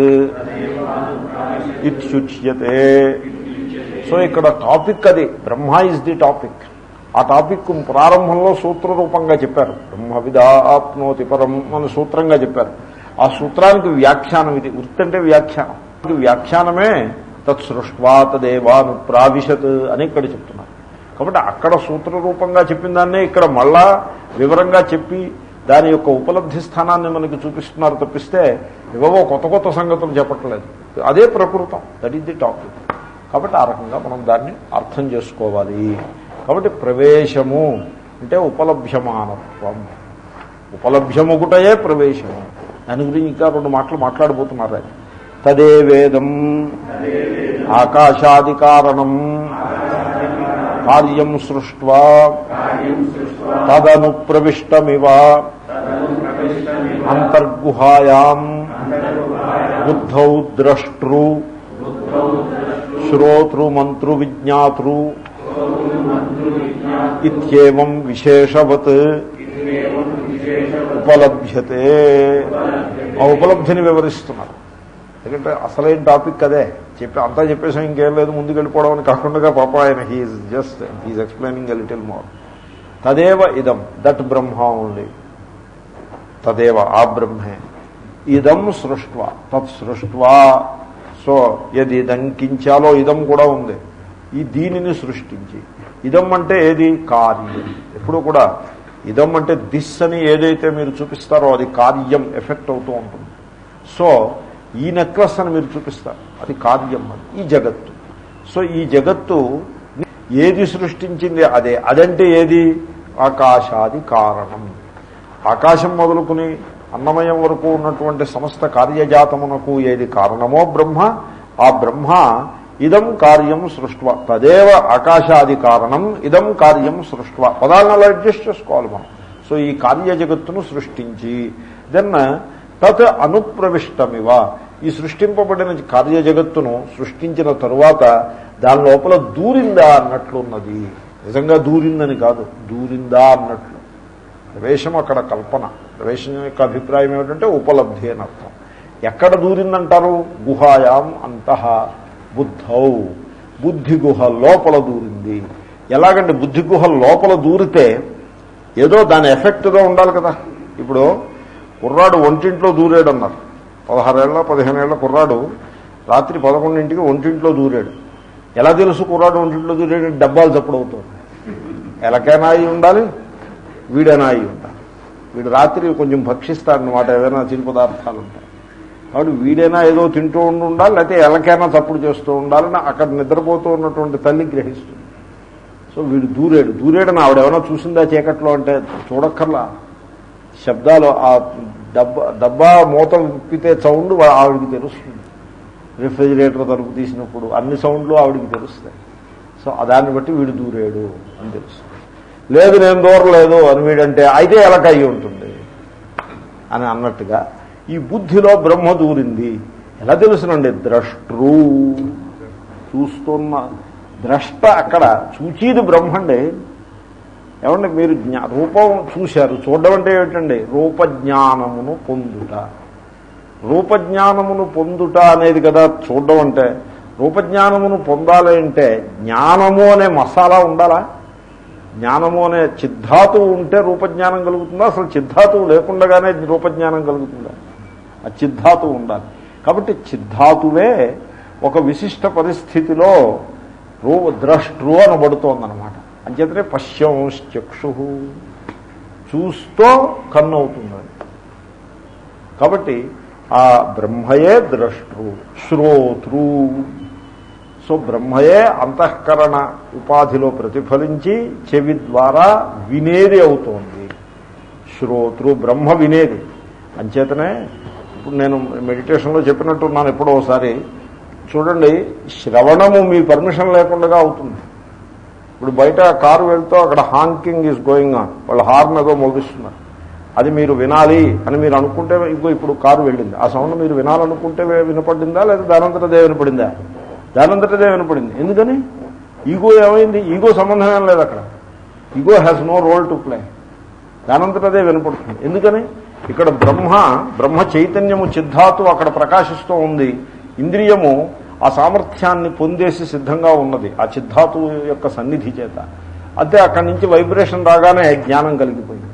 ఇత్యుచ్యతే సో ఇక్కడ టాపిక్ అది బ్రహ్మ ఇస్ ది టాపిక్ ఆ టాపిక్ ప్రారంభంలో సూత్ర రూపంగా చెప్పారు బ్రహ్మ విదాప్నోతి పరం అని సూత్రంగా చెప్పారు ఆ సూత్రానికి వ్యాఖ్యానం ఇది వృత్తి అంటే వ్యాఖ్యానం ఈ వ్యాఖ్యానమే తత్సృష్వా తదేవాను ప్రావిశత్ అని ఇక్కడ చెప్తున్నారు కాబట్టి అక్కడ సూత్ర రూపంగా చెప్పిన దాన్నే ఇక్కడ మళ్ళా వివరంగా చెప్పి దాని యొక్క ఉపలబ్ధి స్థానాన్ని మనకి చూపిస్తున్నారు తప్పిస్తే ఇవో కొత్త కొత్త సంగతులు చెప్పట్లేదు అదే ప్రకృతం దట్ ఈస్ ది టాపిక్ కాబట్టి ఆ రకంగా మనం దాన్ని అర్థం చేసుకోవాలి కాబట్టి ప్రవేశము అంటే ఉపలభ్యమానత్వం ఉపలభ్యముకుటయే ప్రవేశము దాని గురించి ఇంకా రెండు మాటలు మాట్లాడబోతున్నారు ఆయన తదే వేదం ఆకాశాది కారణం కార్యం సృష్ట్వా తదను ప్రవిష్టమివ అంతర్గుహాయాం బుద్ధౌ ద్రష్టృ శ్రోతృ మంత్రు విజ్ఞాతృ ఇత్యేవం విశేషవత్ ఉపలభ్యతే ఆ ఉపలబ్ధిని వివరిస్తున్నారు ఎందుకంటే అసలైన టాపిక్ అదే చెప్పి అంతా చెప్పేసాం ఇంకేం లేదు ముందుకు వెళ్ళిపోవడం అని కాకుండా పాప ఆయన he's just he's explaining a little more తదేవ ఇదం దట్ బ్రహ్మ ఓన్లీ తదేవ ఆ బ్రహ్మే ఇదం సృష్ట్వ తత్ సృష్ట్వా సో ఏది ఇదం కించాలో ఇదం కూడా ఉంది ఈ దీనిని సృష్టించి ఇదం అంటే ఏది కార్యం ఎప్పుడు కూడా ఇదం అంటే దిస్ అని ఏదైతే మీరు చూపిస్తారో అది కార్యం ఎఫెక్ట్ అవుతూ ఉంటుంది సో ఈ నెక్లెస్ అని మీరు చూపిస్తారు అది కార్యం అది ఈ జగత్తు సో ఈ జగత్తు ఏది సృష్టించింది అదే అదంటే ఏది ఆకాశాది కారణం ఆకాశం మొదలుకుని అన్నమయం వరకు ఉన్నటువంటి సమస్త కార్యజాతమునకు ఏది కారణమో బ్రహ్మ ఆ బ్రహ్మ ఇదం కార్యం సృష్వ తదేవ ఆకాశాది కారణం ఇదం కార్యం సృష్వ పదాలను అలా అడ్జస్ట్ చేసుకోవాలి మనం సో ఈ కార్య జగత్తును సృష్టించి దెన్ తత్ అనుప్రవిష్టమివ ఈ సృష్టింపబడిన కార్య జగత్తును సృష్టించిన తరువాత దాని లోపల దూరిందా అన్నట్లున్నది నిజంగా దూరిందని కాదు దూరిందా అన్నట్లు ప్రవేశం అక్కడ కల్పన ప్రవేశం యొక్క అభిప్రాయం ఏమిటంటే ఉపలబ్ధి అని అర్థం ఎక్కడ దూరిందంటారు గుహాయాం అంతః బుద్ధౌ బుద్ధి గుహ లోపల దూరింది ఎలాగంటే బుద్ధి గుహ లోపల దూరితే ఏదో దాని ఎఫెక్ట్గా ఉండాలి కదా ఇప్పుడు కుర్రాడు ఒంటింట్లో దూరాడు అన్నారు పదహారేళ్ళ పదిహేనేళ్ల కుర్రాడు రాత్రి పదకొండింటికి ఒంటింట్లో దూరాడు ఎలా తెలుసు కుర్రాడు ఒంటింట్లో దూరాడు డబ్బాలు చప్పుడవుతుంది ఎలకైనా అయి ఉండాలి వీడైనా అయి ఉండాలి వీడు రాత్రి కొంచెం భక్షిస్తాడనమాట ఏదైనా చిరు పదార్థాలు ఉంటాయి కాబట్టి వీడైనా ఏదో తింటూ ఉండి ఉండాలి లేకపోతే ఎలకైనా చప్పుడు చేస్తూ ఉండాలని అక్కడ నిద్రపోతూ ఉన్నటువంటి తల్లి గ్రహిస్తుంది సో వీడు దూరేడు దూరేడని ఆవిడ ఏమైనా చూసిందా చీకట్లో అంటే చూడక్కర్లా శబ్దాలు ఆ డబ్బా డబ్బా మూత విప్పితే సౌండ్ ఆవిడికి తెలుస్తుంది రిఫ్రిజిరేటర్ తలుపు తీసినప్పుడు అన్ని సౌండ్లు ఆవిడికి తెలుస్తాయి సో దాన్ని బట్టి వీడు దూరేడు అని తెలుస్తుంది లేదు నేను దూరలేదు అని వీడంటే అయితే ఎలక అయి ఉంటుంది అని అన్నట్టుగా ఈ బుద్ధిలో బ్రహ్మ దూరింది ఎలా తెలుసునండి ద్రష్టృ చూస్తున్న ద్రష్ట అక్కడ చూచేది బ్రహ్మండి ఏమంటే మీరు జ్ఞా రూపం చూశారు చూడడం అంటే ఏమిటండి రూపజ్ఞానమును పొందుట రూపజ్ఞానమును పొందుట అనేది కదా చూడడం అంటే రూపజ్ఞానమును పొందాలి అంటే జ్ఞానము అనే మసాలా ఉండాలా జ్ఞానము అనే చిద్ధాతువు ఉంటే రూపజ్ఞానం కలుగుతుందా అసలు చిద్ధాతువు లేకుండానే రూపజ్ఞానం కలుగుతుందా ఆ చిద్ధాతువు ఉండాలి కాబట్టి చిద్ధాతువే ఒక విశిష్ట పరిస్థితిలో రూ ద్రష్టృ అనబడుతోందనమాట అంచేతనే పశ్యంశ్చక్షు చూస్తూ కన్ను అవుతుంది అది. కాబట్టి ఆ బ్రహ్మయే ద్రష్టృ శ్రోతృ సో బ్రహ్మయే అంతఃకరణ ఉపాధిలో ప్రతిఫలించి చెవి ద్వారా వినేది అవుతోంది శ్రోతృ బ్రహ్మ వినేది అంచేతనే ఇప్పుడు నేను మెడిటేషన్లో చెప్పినట్టున్నాను ఎప్పుడో ఒకసారి చూడండి శ్రవణము మీ పర్మిషన్ లేకుండా అవుతుంది ఇప్పుడు బయట కారు వెళ్తూ అక్కడ హాంకింగ్ ఈజ్ గోయింగ్ ఆన్ వాళ్ళు హార్న్ ఏదో మోగిస్తున్నారు అది మీరు వినాలి అని మీరు అనుకుంటే ఇంకో ఇప్పుడు కారు వెళ్ళింది ఆ సౌండ్ మీరు వినాలనుకుంటే వినపడిందా లేదా దానంతటదే వినపడిందా దానంతటదే వినపడింది ఎందుకని ఈగో ఏమైంది ఈగో సంబంధం ఏం లేదు అక్కడ ego has no role to play దానంతటదే వినపడుతుంది ఎందుకని ఇక్కడ బ్రహ్మ బ్రహ్మ చైతన్యము చిద్ధాతు అక్కడ ప్రకాశిస్తూ ఉంది ఇంద్రియము ఆ సామర్థ్యాన్ని పొందేసి సిద్ధంగా ఉన్నది ఆ చిద్ధాతు యొక్క సన్నిధి చేత అంతే అక్కడి నుంచి వైబ్రేషన్ రాగానే జ్ఞానం కలిగిపోయింది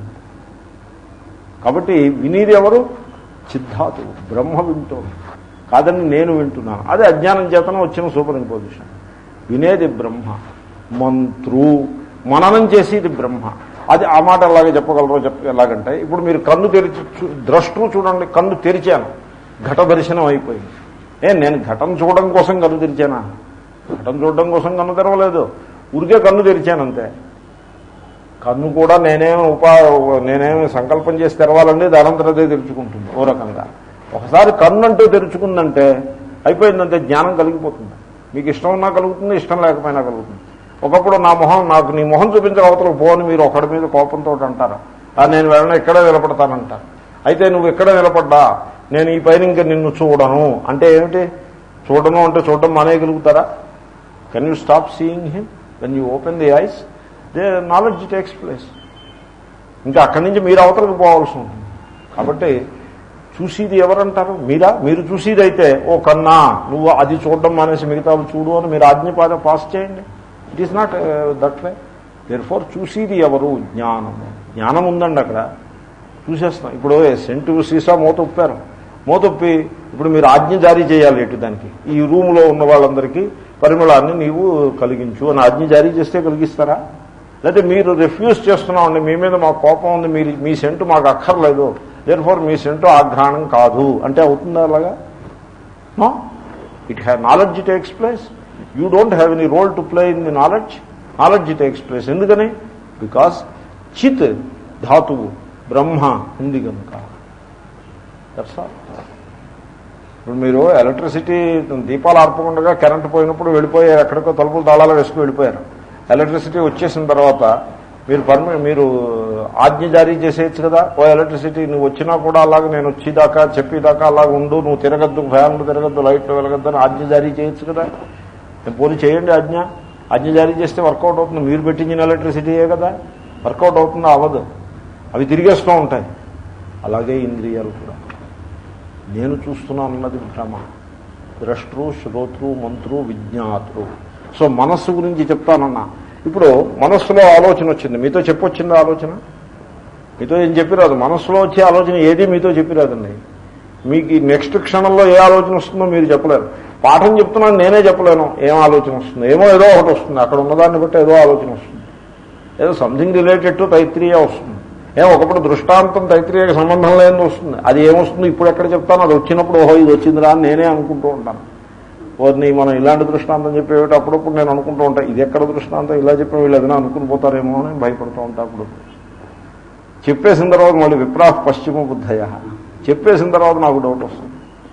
కాబట్టి వినేది ఎవరు చిద్ధాతు బ్రహ్మ వింటోంది కాదని నేను వింటున్నాను అదే అజ్ఞానం చేతనం వచ్చిన సూపర్ ఇంపోజిషన్ వినేది బ్రహ్మ మంత్రు మననం చేసేది బ్రహ్మ అది ఆ మాట అలాగే చెప్పగలరో చెప్ప ఎలాగంటే ఇప్పుడు మీరు కన్ను తెరిచి చూ- ద్రష్టూ చూడండి కన్ను తెరిచాను ఘట దర్శనం అయిపోయింది ఏ నేను ఘటన చూడడం కోసం కన్ను తెరిచానా ఘటన చూడడం కోసం కన్ను తెరవలేదు ఊరికే కన్ను తెరిచాను అంతే కన్ను కూడా నేనేమి ఉపా నేనేమి సంకల్పం చేసి తెరవాలండి దానంతరదే తెరుచుకుంటుంది ఓ రకంగా ఒకసారి కన్ను అంటూ తెరుచుకుందంటే అయిపోయిందంటే జ్ఞానం కలిగిపోతుంది మీకు ఇష్టం ఉన్నా కలుగుతుంది ఇష్టం లేకపోయినా కలుగుతుంది ఒకప్పుడు నా మొహం నాకు నీ మొహం చూపించిన అవతలకు పోని మీరు ఒకడి మీద కోపంతో అంటారు "ఆ, నేను వెళ్ళిన ఇక్కడే నిలబడతానంటారు అయితే నువ్వు ఎక్కడ నిలబడ్డా నేను ఈ పైన ఇంకా నిన్ను చూడను అంటే ఏమిటి చూడను అంటే చూడడం మానేయగలుగుతారా can you stop seeing him when you open the eyes the knowledge takes place ఇంకా అక్కడి నుంచి మీరు అవతలకు పోవాల్సి ఉంటుంది కాబట్టి చూసేది ఎవరంటారు మీరా మీరు చూసేది అయితే ఓ కన్నా నువ్వు అది చూడడం మానేసి మిగతావి చూడు అని మీరు ఆజ్ఞ పాద పాస్ చేయండి it is not that way therefore చూసేది ఎవరు జ్ఞానము జ్ఞానం ఉందండి అక్కడ చూసేస్తాం ఇప్పుడు సెంటు సీసా మూత ఉప్పారు మూత ఉప్పి ఇప్పుడు మీరు ఆజ్ఞ జారీ చేయాలి ఇటు దానికి ఈ రూమ్లో ఉన్న వాళ్ళందరికీ పరిమళాన్ని నీవు కలిగించు అని ఆజ్ఞ జారీ చేస్తే కలిగిస్తారా లేకపోతే మీరు రిఫ్యూజ్ చేస్తున్నామండి మీ మీద మాకు కోపం ఉంది మీరు మీ సెంటు మాకు అక్కర్లేదు దేర్ ఫోర్ మీ సెంటు ఆఘ్రాణం కాదు అంటే అవుతుందా అలాగా no it has knowledge takes place you don't have any role to play in the knowledge knowledge takes place ఎందుకని బికాస్ చిత్ ధాతువు బ్రహ్మ ఉంది కనుక దట్స్ ఆల్ ఇప్పుడు మీరు ఎలక్ట్రిసిటీ దీపాలు ఆర్పకుండా కరెంట్ పోయినప్పుడు వెళ్ళిపోయారు ఎక్కడికో తలుపులు తాళాలు వేసుకుని వెళ్ళిపోయారు ఎలక్ట్రిసిటీ వచ్చేసిన తర్వాత మీరు పర్మి మీరు ఆజ్ఞ జారీ చేసేయచ్చు కదా ఓ ఎలక్ట్రిసిటీ నువ్వు వచ్చినా కూడా అలాగే నేను వచ్చేదాకా చెప్పేదాకా అలా ఉండు నువ్వు తిరగద్దు ఫ్యాన్లు తిరగద్దు లైట్లు వెలగద్దు అని ఆజ్ఞ జారీ చేయొచ్చు కదా నేను పోనీ చేయండి ఆజ్ఞ ఆజ్ఞ జారీ చేస్తే వర్కౌట్ అవుతుంది మీరు పెట్టించిన ఎలక్ట్రిసిటీయే కదా వర్కౌట్ అవుతుందా అవ్వదు అవి తిరిగేస్తూ ఉంటాయి అలాగే ఇంద్రియాలు కూడా నేను చూస్తున్నాను అన్నది భ్రమ ద్రష్టృ శ్రోతృ మంత్రు విజ్ఞాతృ సో మనస్సు గురించి చెప్తానన్నా ఇప్పుడు మనస్సులో ఆలోచన వచ్చింది మీతో చెప్పొచ్చిందా ఆలోచన మీతో ఏం చెప్పిరాదు మనస్సులో వచ్చే ఆలోచన ఏది మీతో చెప్పిరాదండి మీకు ఈ నెక్స్ట్ క్షణంలో ఏ ఆలోచన వస్తుందో మీరు చెప్పలేరు పాఠం చెప్తున్నాను నేనే చెప్పలేను ఏం ఆలోచన వస్తుంది ఏమో ఏదో ఒకటి వస్తుంది అక్కడ ఉన్నదాన్ని బట్టి ఏదో ఆలోచన వస్తుంది ఏదో సంథింగ్ రిలేటెడ్ టు తైత్రీయ వస్తుంది ఏం ఒకప్పుడు దృష్టాంతం తైత్రీయకి సంబంధం లేని వస్తుంది అది ఏమొస్తుంది ఇప్పుడు ఎక్కడ చెప్తాను అది వచ్చినప్పుడు ఓహో ఇది వచ్చిందిరా అని నేనే అనుకుంటూ ఉంటాను ఓర్ని మనం ఇలాంటి దృష్టాంతం చెప్పేవి అప్పుడప్పుడు నేను అనుకుంటూ ఉంటాను ఇది ఎక్కడ దృష్టాంతం ఇలా చెప్పిన వీళ్ళు ఏదైనా అనుకుని పోతారేమో అని భయపడుతూ ఉంటా అప్పుడు చెప్పేసిన తర్వాత మళ్ళీ విప్రాహ పశ్చిమ బుద్ధయ చెప్పేసిన తర్వాత నాకు డౌట్ వస్తుంది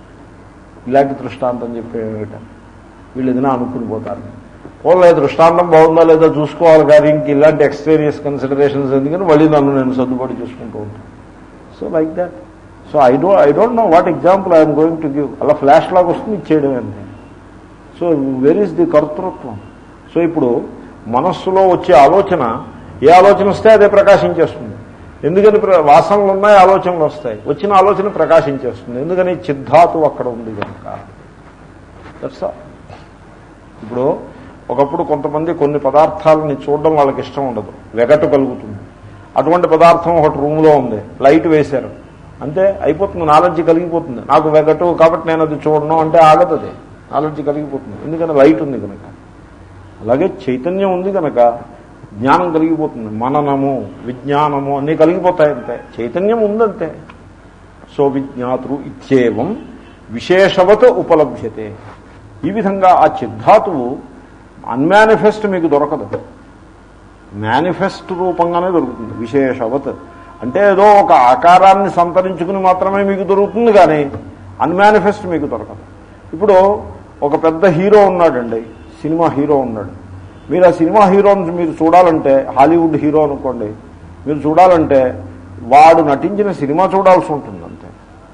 ఇలాంటి దృష్టాంతం చెప్పేట వీళ్ళు ఏదైనా అనుకుని పోతారు పోలే దృష్టాంతం బాగుందా లేదా చూసుకోవాలి కానీ ఇంక ఇలాంటి ఎక్స్పీరియన్స్ కన్సిడరేషన్స్ ఎందుకని మళ్ళీ నన్ను నేను సర్దుబాటు చూసుకుంటూ ఉంటాను so like that so I do I don't know what example I'm going to give అలా ఫ్లాష్ లాగా వస్తుంది ఇచ్చేయడం అంతే సో వెర్ ఈస్ ది కర్తృత్వం సో ఇప్పుడు మనస్సులో వచ్చే ఆలోచన ఏ ఆలోచన వస్తే అదే ప్రకాశించేస్తుంది ఎందుకని ప్ర- వాసనలు ఉన్నాయి ఆలోచనలు వస్తాయి వచ్చిన ఆలోచన ప్రకాశించేస్తుంది ఎందుకని చిద్ధాతు అక్కడ ఉంది కనుక దట్స్ ఆల్. ఇప్పుడు ఒకప్పుడు కొంతమంది కొన్ని పదార్థాలని చూడడం వాళ్ళకి ఇష్టం ఉండదు వెగటు కలుగుతుంది అటువంటి పదార్థం ఒకటి రూమ్లో ఉంది లైట్ వేశారు అంతే అయిపోతుంది నాలెడ్జ్ కలిగిపోతుంది నాకు వెగటు కాబట్టి నేను అది చూడను అంటే ఆగదు అది నాలెడ్జ్ కలిగిపోతుంది ఎందుకంటే లైట్ ఉంది కనుక అలాగే చైతన్యం ఉంది కనుక జ్ఞానం కలిగిపోతుంది మననము విజ్ఞానము అన్నీ కలిగిపోతాయి అంతే చైతన్యం ఉందంతే సో విజ్ఞాతృ ఇత్యేవం విశేషవత్ ఉపలభ్యతే ఈ విధంగా ఆ చిద్ధాతువు అన్మానిఫెస్ట్ మీకు దొరకదు మేనిఫెస్ట్ రూపంగానే దొరుకుతుంది విశేషవత్ అంటే ఏదో ఒక ఆకారాన్ని సంతరించుకుని మాత్రమే మీకు దొరుకుతుంది కానీ అన్మానిఫెస్ట్ మీకు దొరకదు ఇప్పుడు ఒక పెద్ద హీరో ఉన్నాడండి సినిమా హీరో ఉన్నాడు మీరు ఆ సినిమా హీరోని మీరు చూడాలంటే హాలీవుడ్ హీరో అనుకోండి మీరు చూడాలంటే వాడు నటించిన సినిమా చూడాల్సి ఉంటుంది అంతే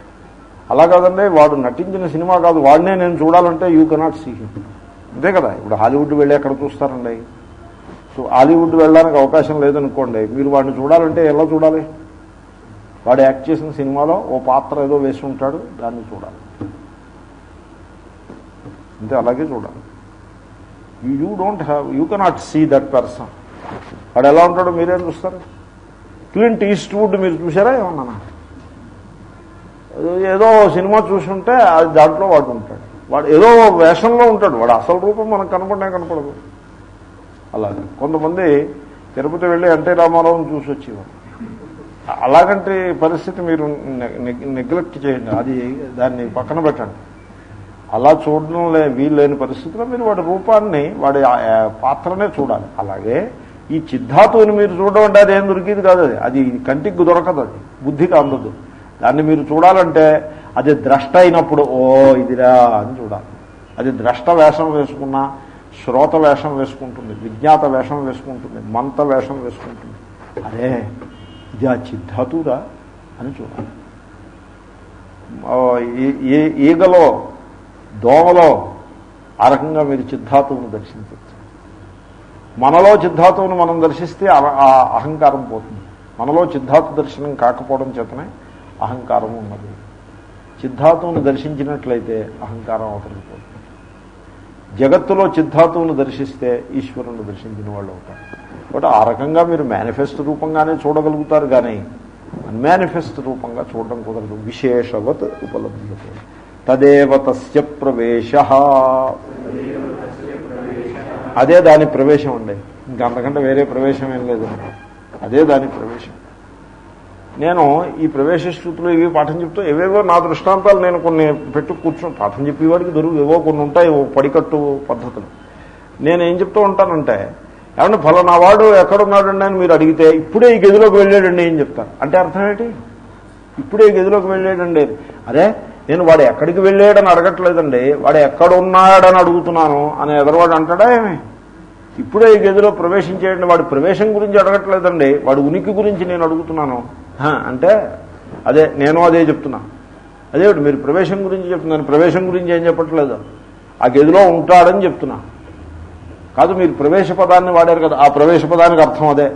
అలా కాదండి వాడు నటించిన సినిమా కాదు వాడినే నేను చూడాలంటే యూ కెనాట్ సీ హిమ్ అంతే కదా ఇప్పుడు హాలీవుడ్ వెళ్ళి ఎక్కడ చూస్తారండి సో హాలీవుడ్ వెళ్ళడానికి అవకాశం లేదనుకోండి మీరు వాడిని చూడాలంటే ఎలా చూడాలి వాడు యాక్ట్ చేసిన సినిమాలో ఓ పాత్ర ఏదో వేసి ఉంటాడు దాన్ని చూడాలి అంతే అలాగే చూడాలి you don't have you cannot see that person వాడు ఎలా ఉంటాడో మీరేం చూస్తారు క్లింట్ ఈస్ట్వుడ్ మీరు చూసారా ఏమన్నా ఏదో సినిమా చూసుంటే అది దాంట్లో వాడు ఉంటాడు వాడు ఏదో వేషంలో ఉంటాడు వాడు అసలు రూపం మనకు కనపడనే కనపడదు అలాగే కొంతమంది తిరుపతి వెళ్ళి ఎన్టీ రామారావుని చూసి వచ్చేవారు అలాగంటి పరిస్థితి మీరు నెగ్లెక్ట్ చేయండి అది దాన్ని పక్కన పెట్టండి అలా చూడడం లే వీల్లేని పరిస్థితిలో మీరు వాడి రూపాన్ని వాడి ఆ- ఆ పాత్రనే చూడాలి అలాగే ఈ చిద్ధాతువుని మీరు చూడడం అంటే అది ఏం దొరికింది కాదు అది అది కంటికి దొరకదు అది బుద్ధికి అందదు దాన్ని మీరు చూడాలంటే అది ద్రష్ట అయినప్పుడు ఓ ఇదిరా అని చూడాలి అది ద్రష్ట వేషం వేసుకున్నా శ్రోత వేషం వేసుకుంటుంది విజ్ఞాత వేషం వేసుకుంటుంది మంత వేషం వేసుకుంటుంది అరే ఇది ఆ చిద్ధాతురా అని చూడాలి ఆ, ఈ- ఈ- ఈగలో దోమలో ఆ రకంగా మీరు చిద్ధాతువును దర్శించవచ్చు మనలో చిద్ధాతువును మనం దర్శిస్తే అర- ఆ అహంకారం పోతుంది మనలో చిద్ధాతు దర్శనం కాకపోవడం చేతనే అహంకారం ఉన్నది చిద్ధాతువును దర్శించినట్లయితే అహంకారం అవతలిపోతుంది జగత్తులో చిద్ధాతువును దర్శిస్తే ఈశ్వరుని దర్శించిన వాళ్ళు అవుతారు కాబట్టి ఆ రకంగా మీరు మేనిఫెస్ట్ రూపంగానే చూడగలుగుతారు కానీ అన్మానిఫెస్ట్ రూపంగా చూడడం కుదరదు విశేషవత్ ఉపలభ్యతే తదేవ తస్య ప్రవేశ అదే దాని ప్రవేశం అండి ఇంకా అంతకంటే వేరే ప్రవేశం ఏం లేదు అదే దాని ప్రవేశం నేను ఈ ప్రవేశ స్థుతులు ఇవి పాఠం చెప్తూ ఏవేవో నా దృష్టాంతాలు నేను కొన్ని పెట్టు కూర్చొని పాఠం చెప్పేవాడికి దొరుకు ఏవో కొన్ని ఉంటాయి ఓ పడికట్టు పద్ధతులు నేను ఏం చెప్తూ ఉంటానంటే ఏమంటే ఫలానా వాడు ఎక్కడున్నాడండి అని మీరు అడిగితే ఇప్పుడే ఈ గదిలోకి వెళ్ళాడండి ఏం చెప్తాను అంటే అర్థం ఏంటి ఇప్పుడే ఈ గదిలోకి వెళ్ళాడండి అరే నేను వాడు ఎక్కడికి వెళ్ళాడని అడగట్లేదండి వాడు ఎక్కడ ఉన్నాడని అడుగుతున్నాను అని ఎదరవాడు అంటాడా ఏమి ఇప్పుడే ఈ గదిలో ప్రవేశించేయండి వాడి ప్రవేశం గురించి అడగట్లేదండి వాడి ఉనికి గురించి నేను అడుగుతున్నాను హ, అంటే అదే నేను అదే చెప్తున్నా అదే మీరు ప్రవేశం గురించి చెప్తున్నాను ప్రవేశం గురించి ఏం చెప్పట్లేదు ఆ గదిలో ఉంటాడని చెప్తున్నా కాదు మీరు ప్రవేశ పదాన్ని వాడారు కదా ఆ ప్రవేశ పదానికి అర్థం అదే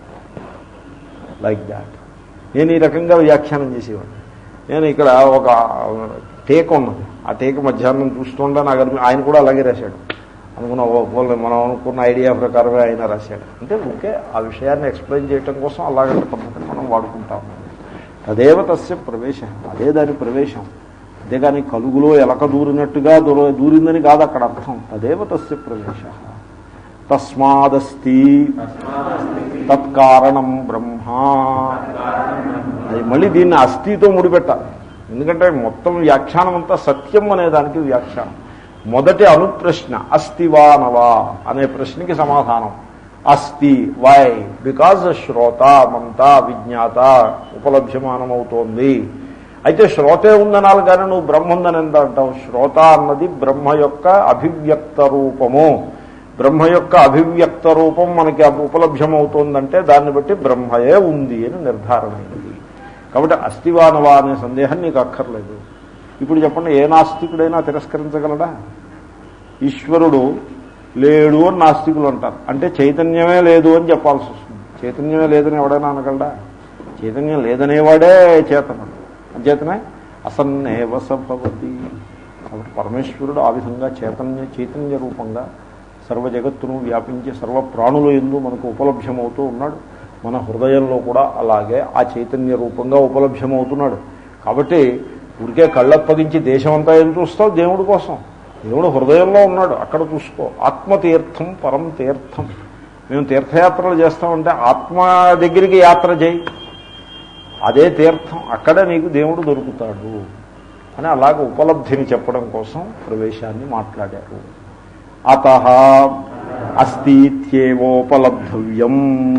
లైక్ దాట్ నేను ఈ రకంగా వ్యాఖ్యానం చేసేవాడిని నేను ఇక్కడ ఒక టేక ఉన్నది ఆ టేక మధ్యాహ్నం చూస్తుంటే నాకు అనిపి- ఆయన కూడా అలాగే రాశాడు అనుకున్న ఓ పోలే మనం అనుకున్న ఐడియా ప్రకారమే ఆయన రాశాడు అంటే ఓకే ఆ విషయాన్ని ఎక్స్ప్లెయిన్ చేయడం కోసం అలాగంటే పద్ధతిని మనం వాడుకుంటాము తదేవ తస్య ప్రవేశం అదే దాని ప్రవేశం అంతేగాని కలుగులో ఎలక దూరినట్టుగా దూర దూరిందని కాదు అక్కడ అర్థం తదేవ తస్య ప్రవేశ తస్మాదస్తి తత్కారణం బ్రహ్మ అది మళ్ళీ దీన్ని అస్థితో ముడిపెట్టాలి ఎందుకంటే మొత్తం వ్యాఖ్యానం అంతా సత్యం అనే దానికి వ్యాఖ్యానం మొదటి అనుప్రశ్న అస్తివా నవా అనే ప్రశ్నకి సమాధానం అస్తి వై బికాజ్ శ్రోత మంత విజ్ఞాత ఉపలభ్యమానమవుతోంది అయితే శ్రోతే ఉందనాలి కానీ నువ్వు బ్రహ్మ ఉందని ఎంత అంటావు శ్రోత అన్నది బ్రహ్మ యొక్క అభివ్యక్త రూపము బ్రహ్మ యొక్క అభివ్యక్త రూపం మనకి అభి- ఉపలభ్యమవుతోందంటే దాన్ని బట్టి బ్రహ్మయే ఉంది అని నిర్ధారణ అయింది కాబట్టి అస్థివానవా అనే సందేహం నీకు అక్కర్లేదు ఇప్పుడు చెప్పండి ఏ నాస్తికుడైనా తిరస్కరించగలడా ఈశ్వరుడు లేడు అని నాస్తికులు అంటారు అంటే చైతన్యమే లేదు అని చెప్పాల్సి వస్తుంది చైతన్యమే లేదని ఎవడైనా అనగలడా చైతన్యం లేదనేవాడే చేతనుడు అంచేతనే అసన్నేవ సభవతి కాబట్టి పరమేశ్వరుడు ఆ విధంగా చైతన్య చైతన్య రూపంగా సర్వ జగత్తును వ్యాపించి సర్వ ప్రాణుల ఎందు మనకు ఉపలభ్యమవుతూ ఉన్నాడు మన హృదయంలో కూడా అలాగే ఆ చైతన్య రూపంగా ఉపలభ్యమవుతున్నాడు కాబట్టి ఊరికే కళ్ళప్పగించి దేశమంతా ఏం చూస్తావు దేవుడి కోసం దేవుడు హృదయంలో ఉన్నాడు అక్కడ చూసుకో ఆత్మతీర్థం పరం తీర్థం మేము తీర్థయాత్రలు చేస్తామంటే ఆత్మ దగ్గరికి యాత్ర చేయి అదే తీర్థం అక్కడే నీకు దేవుడు దొరుకుతాడు అని అలాగ ఉపలబ్ధిని చెప్పడం కోసం ప్రవేశాన్ని మాట్లాడారు అత అస్థిత్యేవోపలబ్ధవ్యం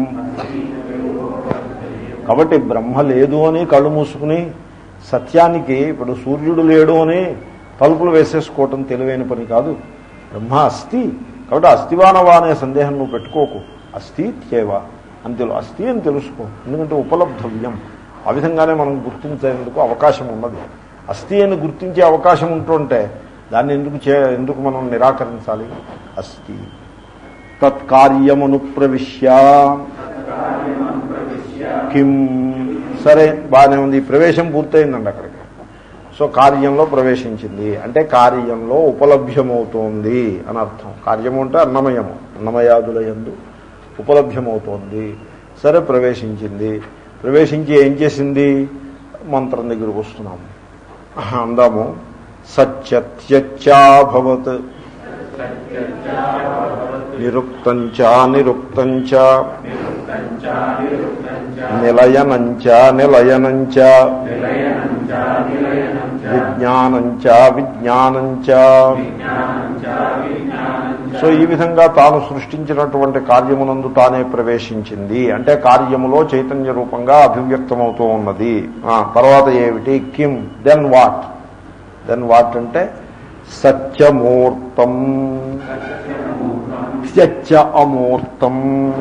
కాబట్టి బ్రహ్మ లేదు అని కళ్ళు మూసుకుని సత్యానికి ఇప్పుడు సూర్యుడు లేడు అని తలుపులు వేసేసుకోవటం తెలివైన పని కాదు బ్రహ్మ అస్థి కాబట్టి అస్థివానవా అనే సందేహం నువ్వు పెట్టుకోకు అస్థిత్యేవ అని తెలు అస్థి అని తెలుసుకో ఎందుకంటే ఉపలబ్ధవ్యం ఆ విధంగానే మనం గుర్తించేందుకు అవకాశం ఉన్నది అస్థి అని గుర్తించే అవకాశం ఉంటుంటే దాన్ని ఎందుకు చే ఎందుకు మనం నిరాకరించాలి అస్థి తత్కార్యమును ప్రవిశ్య కిం సరే బాగానే ఉంది ఈ ప్రవేశం పూర్తయిందండి అక్కడికి సో కార్యంలో ప్రవేశించింది అంటే కార్యంలో ఉపలభ్యమవుతోంది అని అర్థం కార్యము అంటే అన్నమయము అన్నమయాదుల యందు ఉపలభ్యమవుతోంది సరే ప్రవేశించింది ప్రవేశించి ఏం చేసింది మంత్రం దగ్గరకు వస్తున్నాము అందాము సత్యత్యచ్చాభవత్ నిరుక్తంచ నిరుక్తంచ నిలయనంచ నిలయనంచ విజ్ఞానంచ విజ్ఞానంచ సో ఈ విధంగా తాను సృష్టించినటువంటి కార్యమునందు తానే ప్రవేశించింది అంటే కార్యములో చైతన్య రూపంగా అభివ్యక్తమవుతూ ఉన్నది ఆ, తర్వాత ఏమిటి కిమ్ దెన్ వాట్ దెన్ వాట్ అంటే సత్యమూర్తం సత్య అమూర్తం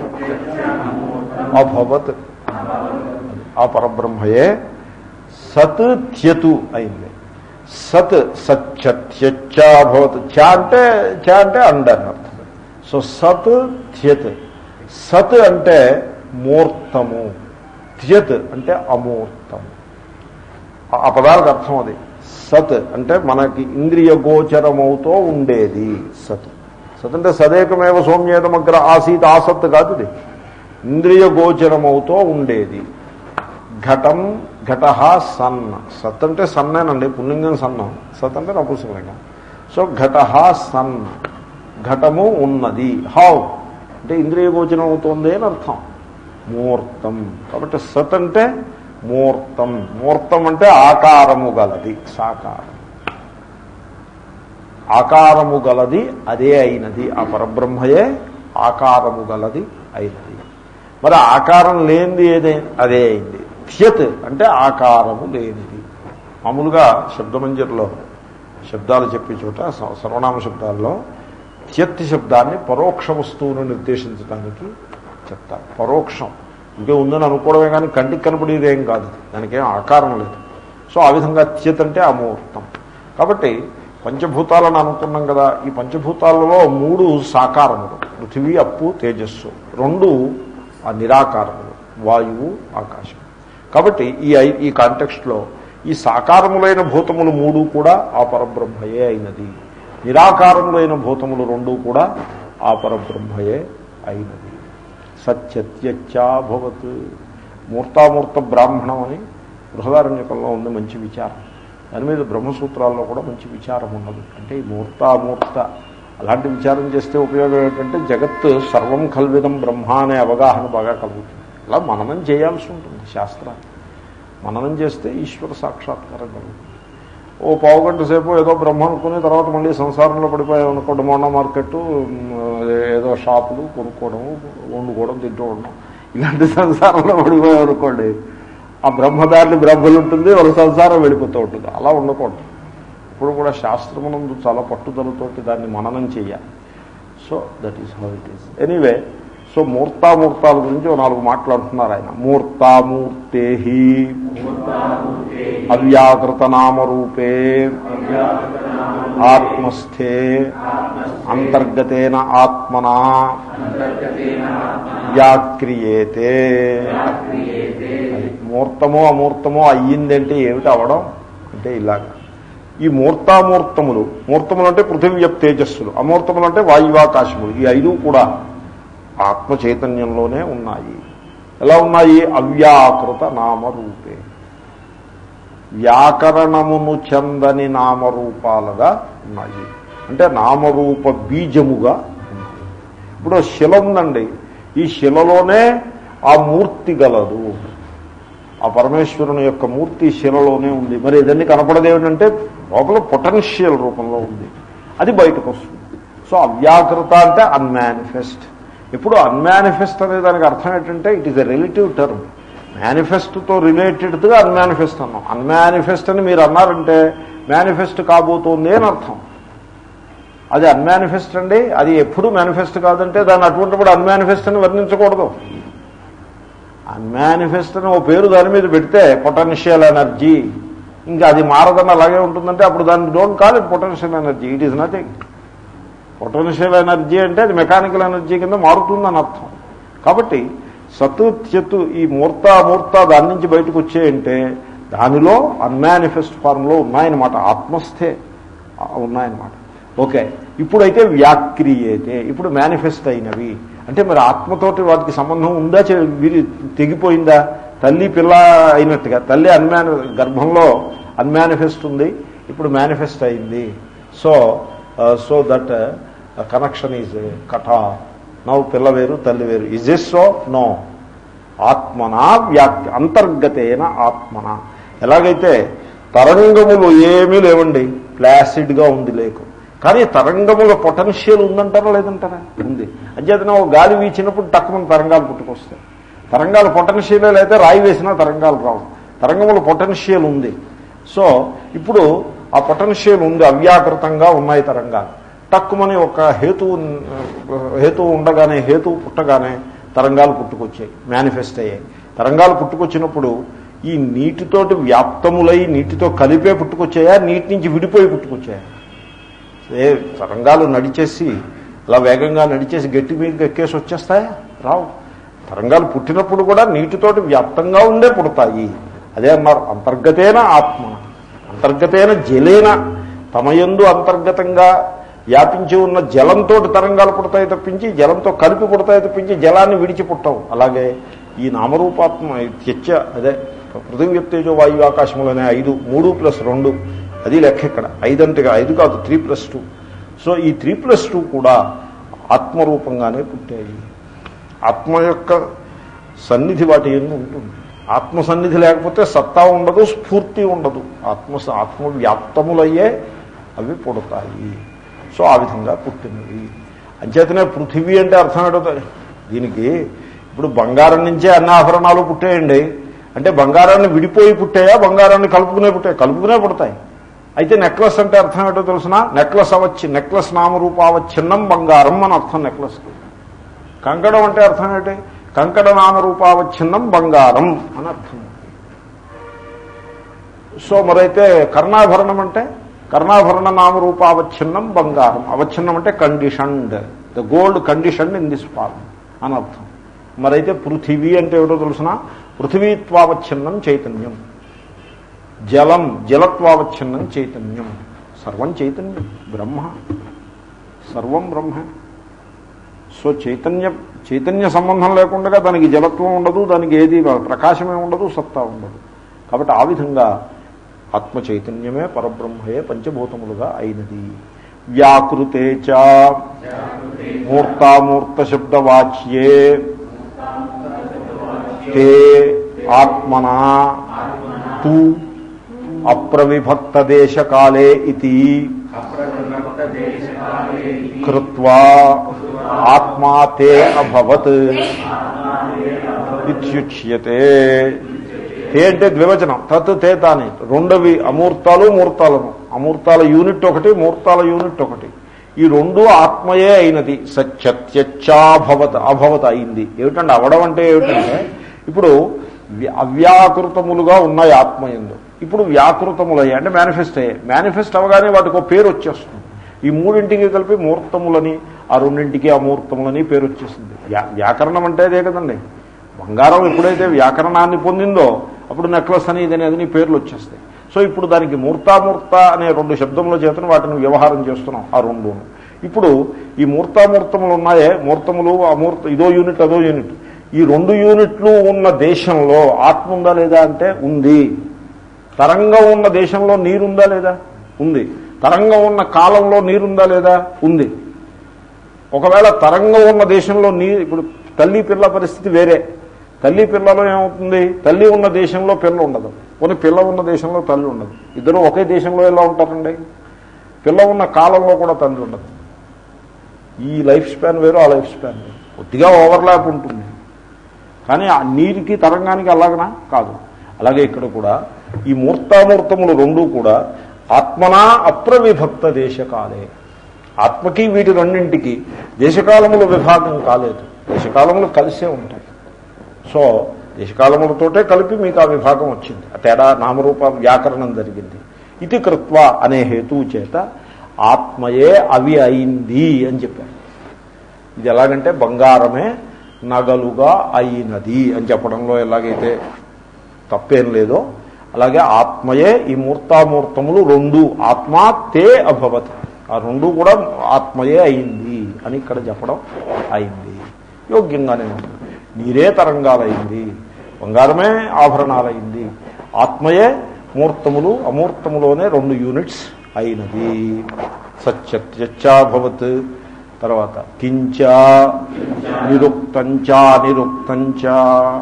అభవత్ ఆ పరబ్రహ్మయే సత్ త్యతు అయింది సత్ సత్యత్యభవత్ చ అంటే చ అంటే అండర్ అర్థం సో సత్ త్యత్ సత్ అంటే మూర్తము త్యత్ అంటే అమూర్తము ఆ- ఆ పదాలకు అర్థం అది సత్ అంటే మనకి ఇంద్రియ గోచరమవుతో ఉండేది సత్ సత్ అంటే సదేకమేవ సౌమ్యేతమగ్ర ఆసీత్ ఆసత్ కాదు ఇది ఇంద్రియ గోచరమవుతో ఉండేది ఘటం ఘట సన్ సత్ అంటే సన్నేనండి పుల్లింగం సన్నం సత్ అంటే నపుంసకలింగం సో ఘట సన్ ఘటము ఉన్నది హౌ అంటే ఇంద్రియ గోచరం అవుతోంది అని అర్థం మూర్తం కాబట్టి సత్ అంటే మూర్తం మూర్తం అంటే ఆకారము గలది సాకారం ఆకారము గలది అదే అయినది ఆ పరబ్రహ్మయే ఆకారము గలది అయినది మరి ఆకారం లేనిది ఏదే అదే అయింది థ్యత్ అంటే ఆకారము లేనిది మామూలుగా శబ్దమంజరిలో శబ్దాలు చెప్పే చోట స- సర్వనామ శబ్దాల్లో త్యత్ శబ్దాన్ని పరోక్ష వస్తువును నిర్దేశించడానికి చెప్తారు పరోక్షం ఇంకే ఉందని అనుకోవడమే కానీ కంటికి కనపడేది ఏం కాదు దానికేం ఆకారం లేదు సో ఆ విధంగా త్యత్ అంటే అమూర్తం కాబట్టి పంచభూతాలను అనుకున్నాం కదా ఈ పంచభూతాలలో మూడు సాకారములు పృథివీ అప్పు తేజస్సు రెండు ఆ నిరాకారములు వాయువు ఆకాశం కాబట్టి ఈ ఐ- ఈ కాంటెక్స్ట్లో ఈ సాకారములైన భూతములు మూడు కూడా ఆ పరబ్రహ్మయే అయినది నిరాకారములైన భూతములు రెండు కూడా ఆ పరబ్రహ్మయే అయినది సత్యత్యచ్చాభవత్ మూర్తామూర్త బ్రాహ్మణం అని బృహదారణ్యకంలో ఉంది మంచి విచారం దాని మీద బ్రహ్మసూత్రాల్లో కూడా మంచి విచారం ఉన్నది అంటే ఈ మూర్తామూర్త అలాంటి విచారం చేస్తే ఉపయోగం ఏంటంటే జగత్ సర్వం కల్విదం బ్రహ్మ అనే అవగాహన బాగా కలుగుతుంది అలా మననం చేయాల్సి ఉంటుంది శాస్త్రాన్ని మననం చేస్తే ఈశ్వర సాక్షాత్కారం కలుగుతుంది ఓ పావు గంట సేపు ఏదో బ్రహ్మ అనుకుని తర్వాత మళ్ళీ సంసారంలో పడిపోయాం అనుకోండి మొన్న మార్కెట్ ఏదో షాపులు కొనుక్కోవడం వండుకోవడం తింటూ ఉండడం ఇలాంటి సంసారంలో పడిపోయాం అనుకోండి ఆ బ్రహ్మదారిని బ్రహ్మలు ఉంటుంది వాళ్ళ సంసారం వెళ్ళిపోతూ ఉంటుంది అలా ఉండకూడదు ఇప్పుడు కూడా శాస్త్రమునందు చాలా పట్టుదలతోటి దాన్ని మననం చేయాలి so that is how it is anyway so మూర్తామూర్తాల గురించి ఓ నాలుగు మాట్లాడుతున్నారు ఆయన మూర్తామూర్తే అవ్యాకృత నామరూపే ఆత్మస్థే అంతర్గతేన ఆత్మనా వ్యాక్రియేతే అది మూర్తమో అమూర్తమో అయ్యిందంటే ఏమిటి అవడం అంటే ఇలాగ ఈ మూర్తామూర్తములు మూర్తములు అంటే పృథివ్య తేజస్సులు అమూర్తములు అంటే వాయువాకాశములు ఈ ఐదు కూడా ఆత్మ చైతన్యంలోనే ఉన్నాయి ఎలా ఉన్నాయి అవ్యాకృత నామరూపే వ్యాకరణమును చెందని నామరూపాలుగా ఉన్నాయి అంటే నామరూప బీజముగా ఉన్నాయి ఇప్పుడు శిల ఉందండి ఈ శిలలోనే ఆ మూర్తి గలదు ఆ పరమేశ్వరుని యొక్క మూర్తి శిలలోనే ఉంది మరి ఇదన్నీ కనపడదు ఏమిటంటే లోపల పొటెన్షియల్ రూపంలో ఉంది అది బయటకు వస్తుంది సో అవ్యాకృత అంటే అన్మానిఫెస్ట్ ఇప్పుడు అన్మానిఫెస్ట్ అనే దానికి అర్థం ఏంటంటే it is a relative term మేనిఫెస్ట్తో రిలేటెడ్గా అన్మానిఫెస్ట్ అన్నాం అన్మానిఫెస్ట్ అని మీరు అన్నారంటే మేనిఫెస్ట్ కాబోతోంది అని అర్థం అది అన్మానిఫెస్ట్ అండి అది ఎప్పుడు మేనిఫెస్ట్ కాదంటే దాన్ని అటువంటిప్పుడు అన్మానిఫెస్ట్ అని వర్ణించకూడదు అన్మానిఫెస్ట్ అని ఓ పేరు దాని మీద పెడితే పొటెన్షియల్ ఎనర్జీ ఇంకా అది మారదని అలాగే ఉంటుందంటే అప్పుడు దాన్ని don't call it potential energy it is nothing potential energy అంటే అది మెకానికల్ ఎనర్జీ కింద మారుతుందని అర్థం కాబట్టి సత్తు చెత్తు ఈ మూర్త అమూర్త దాని నుంచి బయటకు వచ్చాయంటే దానిలో అన్మానిఫెస్ట్ ఫార్మ్లో ఉన్నాయన్నమాట ఆత్మస్థే ఆ, ఉన్నాయన్నమాట ఓకే ఇప్పుడైతే వ్యాక్రియతే ఇప్పుడు మేనిఫెస్ట్ అయినవి అంటే మరి ఆత్మతోటి వాటికి సంబంధం ఉందా చె- విరి తెగిపోయిందా తల్లి పిల్ల అయినట్టుగా తల్లి అన్మాని గర్భంలో అన్మానిఫెస్ట్ ఉంది ఇప్పుడు మేనిఫెస్ట్ అయింది so so that connection is కటా నవ్వు పిల్ల వేరు తల్లి వేరు ఇజ్ ఇస్ సో నో ఆత్మనా వ్యాక్తి అంతర్గతేన ఆత్మన ఎలాగైతే తరంగములు ఏమీ లేవండి ప్లాసిడ్గా ఉంది లేకు కానీ తరంగముల పొటెన్షియల్ ఉందంటారా లేదంటారా ఉంది అంచేతనే ఒక గాలి వీచినప్పుడు తక్కువ తరంగాలు పుట్టుకొస్తాయి తరంగాల పొటెన్షియల్ అయితే రాయి వేసినా తరంగాలు రావు తరంగముల పొటెన్షియల్ ఉంది సో ఇప్పుడు ఆ పొటెన్షియల్ ఉంది అవ్యాకృతంగా ఉన్నాయి తరంగాలు తక్కువని ఒక హేతువు హేతువు ఉండగానే హేతువు పుట్టగానే తరంగాలు పుట్టుకొచ్చాయి మేనిఫెస్ట్ అయ్యాయి తరంగాలు పుట్టుకొచ్చినప్పుడు ఈ నీటితోటి వ్యాప్తములై నీటితో కలిపే పుట్టుకొచ్చాయా నీటి నుంచి విడిపోయి పుట్టుకొచ్చాయా ఏ తరంగాలు నడిచేసి అలా వేగంగా నడిచేసి గట్టి మీద ఎక్కేసి వచ్చేస్తాయా రావు తరంగాలు పుట్టినప్పుడు కూడా నీటితోటి వ్యాప్తంగా ఉండే పుడతాయి అదే అన్నారు అంతర్గతేన ఆత్మ అంతర్గతేన జలేన తమయందు అంతర్గతంగా వ్యాపించి ఉన్న జలంతో తరంగాలు పుడతాయి తప్పించి జలంతో కలిపి పుడతాయి తప్పించి జలాన్ని విడిచి పుట్టవు అలాగే ఈ నామరూపాత్మ త్యచ్చ అదే పృథివ్యప్తేజో వాయు ఆకాశములనే ఐదు మూడు ప్లస్ రెండు అది లెక్క ఇక్కడ ఐదు అంటే ఐదు కాదు త్రీ ప్లస్ టూ సో ఈ త్రీ ప్లస్ టూ కూడా ఆత్మరూపంగానే పుట్టాయి ఆత్మ యొక్క సన్నిధి వాటి ఎందు ఉంటుంది ఆత్మ సన్నిధి లేకపోతే సత్తా ఉండదు స్ఫూర్తి ఉండదు ఆత్మ ఆత్మ వ్యాప్తములయ్యే అవి పుడతాయి సో ఆ విధంగా పుట్టినవి అంచేతనే పృథివీ అంటే అర్థం ఏంటో దీనికి ఇప్పుడు బంగారం నుంచే అన్ని ఆభరణాలు పుట్టేయండి అంటే బంగారాన్ని విడిపోయి పుట్టాయా బంగారాన్ని కలుపుకునే పుట్టాయి కలుపుకునే పుడతాయి అయితే నెక్లెస్ అంటే అర్థం ఏంటో తెలుసిన నెక్లెస్ అవచ్చి నెక్లెస్ నామరూపావచ్ఛిన్నం బంగారం అని అర్థం నెక్లెస్కి కంకణం అంటే అర్థం ఏంటి కంకణ నామరూపావచ్ఛిన్నం బంగారం అని అర్థం సో మరైతే కర్ణాభరణం అంటే కర్ణాభరణ నామరూపావచ్ఛిన్నం బంగారం అవచ్ఛిన్నం అంటే conditioned the gold conditioned in this form అని అర్థం మరైతే పృథివీ అంటే ఏమిటో తెలుసిన పృథివీత్వావచ్ఛిన్నం చైతన్యం జలం జలత్వావచ్ఛిన్నం చైతన్యం సర్వం చైతన్యం బ్రహ్మ సర్వం బ్రహ్మ సో చైతన్య చైతన్య సంబంధం లేకుండా దానికి జలత్వం ఉండదు దానికి ఏది ప్రకాశమే ఉండదు సత్తా ఉండదు కాబట్టి ఆ విధంగా ఆత్మ చైతన్యమే పరబ్రహ్మయే పంచభూతములుగా అయినది వ్యాకృతే చ మూర్తామూర్త శబ్దవాచ్యే తే ఆత్మనా తు అప్రవిభక్త దేశకాలే ఇది కృత్వా ఆత్మా తే అభవత్ ఇత్యుచ్యతే తే అంటే ద్వివచనం తత్ తే తాని రెండవి అమూర్తాలు మూర్తాలను అమూర్తాల యూనిట్ ఒకటి మూర్తాల యూనిట్ ఒకటి ఈ రెండు ఆత్మయే అయినది సత్యత్యచ్చాభవత్ అభవత్ అయింది ఏమిటంటే అవడం అంటే ఏమిటంటే ఇప్పుడు వ్య- అవ్యాకృతములుగా ఉన్నాయి ఆత్మయందు ఇప్పుడు వ్యాకృతములయ్యాయి అంటే మేనిఫెస్ట్ అయ్యాయి మేనిఫెస్ట్ అవగానే వాటికి ఒక పేరు వచ్చేస్తుంది ఈ మూడింటికి కలిపి మూర్తములని ఆ రెండింటికి అమూర్తములని పేరు వచ్చేసింది వ్యా వ్యాకరణం అంటే అదే కదండి బంగారం ఎప్పుడైతే వ్యాకరణాన్ని పొందిందో అప్పుడు నెక్లెస్ అని ఇదని అదని పేర్లు వచ్చేస్తాయి సో ఇప్పుడు దానికి మూర్తామూర్త అనే రెండు శబ్దముల చేతను వాటిని వ్యవహారం చేస్తున్నాం ఆ రెండు ఇప్పుడు ఈ మూర్తామూర్తములు ఉన్నాయే మూర్తములు అమూర్త ఇదో యూనిట్ అదో యూనిట్ ఈ రెండు యూనిట్లు ఉన్న దేశంలో ఆత్మ ఉందా లేదా అంటే ఉంది తరంగం ఉన్న దేశంలో నీరుందా లేదా ఉంది తరంగం ఉన్న కాలంలో నీరుందా లేదా ఉంది ఒకవేళ తరంగం ఉన్న దేశంలో నీ ఇప్పుడు తల్లి పిల్ల పరిస్థితి వేరే తల్లి పిల్లలో ఏమవుతుంది తల్లి ఉన్న దేశంలో పిల్ల ఉండదు కొన్ని పిల్ల ఉన్న దేశంలో తల్లి ఉండదు ఇద్దరు ఒకే దేశంలో ఎలా ఉంటారండి పిల్ల ఉన్న కాలంలో కూడా తల్లి ఉండదు ఈ లైఫ్ స్పాన్ వేరు ఆ లైఫ్ స్పాన్ వేరు కొద్దిగా ఓవర్లాప్ ఉంటుంది కానీ ఆ నీరుకి తరంగానికి అలాగనా కాదు అలాగే ఇక్కడ కూడా ఈ మూర్తామూర్తములు రెండూ కూడా ఆత్మనా అప్రవిభక్త దేశకాలే ఆత్మకి వీటి రెండింటికి దేశకాలములు విభాగం కాలేదు దేశకాలములు కలిసే ఉంటాయి సో దేశకాలములతోటే కలిపి మీకు ఆ విభాగం వచ్చింది ఆ తేడా నామరూప వ్యాకరణం జరిగింది ఇది కృత్వ అనే హేతువు చేత ఆత్మయే అవి అయింది అని చెప్పారు ఇది ఎలాగంటే బంగారమే నగలుగా అయినది అని చెప్పడంలో ఎలాగైతే తప్పేం లేదో అలాగే ఆత్మయే ఈ మూర్తామూర్తములు రెండు ఆత్మా తే అభవత్ ఆ రెండు కూడా ఆత్మయే అయింది అని ఇక్కడ చెప్పడం అయింది యోగ్యంగానే ఉంది నీరే తరంగాలైంది బంగారమే ఆభరణాలైంది ఆత్మయే మూర్తములు అమూర్తములోనే రెండు యూనిట్స్ అయినది సత్యత్యచ్చాభవత్ తర్వాత కించ నిరుక్తంచా నిరుక్తంచా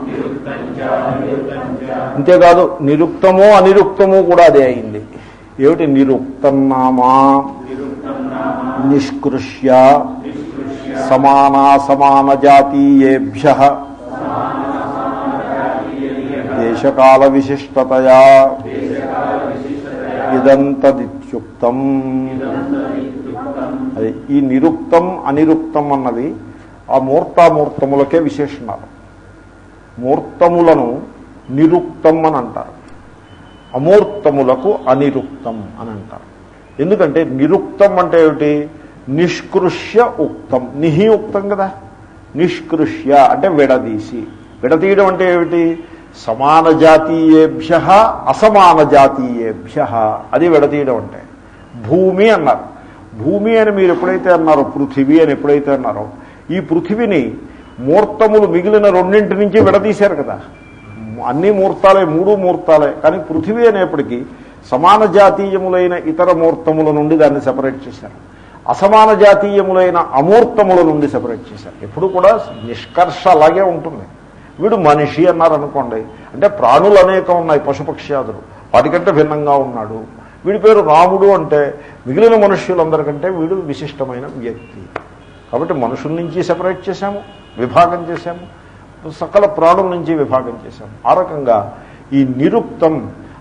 అంతేకాదు నిరుక్తము అనిరుక్తము కూడా అదే అయింది ఏమిటి నిరుక్తం నామా నిష్కృష్య సమానా సమాన జాతీయేభ్య దేశకాల విశిష్టతయా ఇదంతదిత్యుక్తం అది ఈ నిరుక్తం అనిరుక్తం అన్నది ఆ మూర్తామూర్తములకే విశేషణాలు మూర్తములను నిరుక్తం అని అంటారు అమూర్తములకు అనిరుక్తం అని అంటారు ఎందుకంటే నిరుక్తం అంటే ఏమిటి నిష్కృష్య ఉక్తం నిహి ఉక్తం కదా నిష్కృష్య అంటే విడదీసి విడదీయడం అంటే ఏమిటి సమాన జాతీయేభ్య అసమాన జాతీయేభ్య అది విడదీయడం అంటే భూమి అన్నారు భూమి అని మీరు ఎప్పుడైతే అన్నారో పృథివీ అని ఎప్పుడైతే అన్నారో ఈ పృథివిని మూర్తములు మిగిలిన రెండింటి నుంచి విడదీశారు కదా అన్ని మూర్తాలే మూడు మూర్తాలే కానీ పృథివీ అనేప్పటికీ సమాన జాతీయములైన ఇతర మూర్తముల నుండి దాన్ని సెపరేట్ చేశారు అసమాన జాతీయములైన అమూర్తముల నుండి సెపరేట్ చేశారు ఎప్పుడు కూడా నిష్కర్ష అలాగే ఉంటుంది వీడు మనిషి అన్నారు అనుకోండి అంటే ప్రాణులు అనేకం ఉన్నాయి పశుపక్ష్యాదులు వాటికంటే భిన్నంగా ఉన్నాడు వీడి పేరు రాముడు అంటే మిగిలిన మనుష్యులందరికంటే వీడు విశిష్టమైన వ్యక్తి కాబట్టి మనుషుల నుంచి సెపరేట్ చేశాము విభాగం చేశాము సకల ప్రాణుల నుంచి విభాగం చేశాము ఆ రకంగా ఈ నిరుక్తం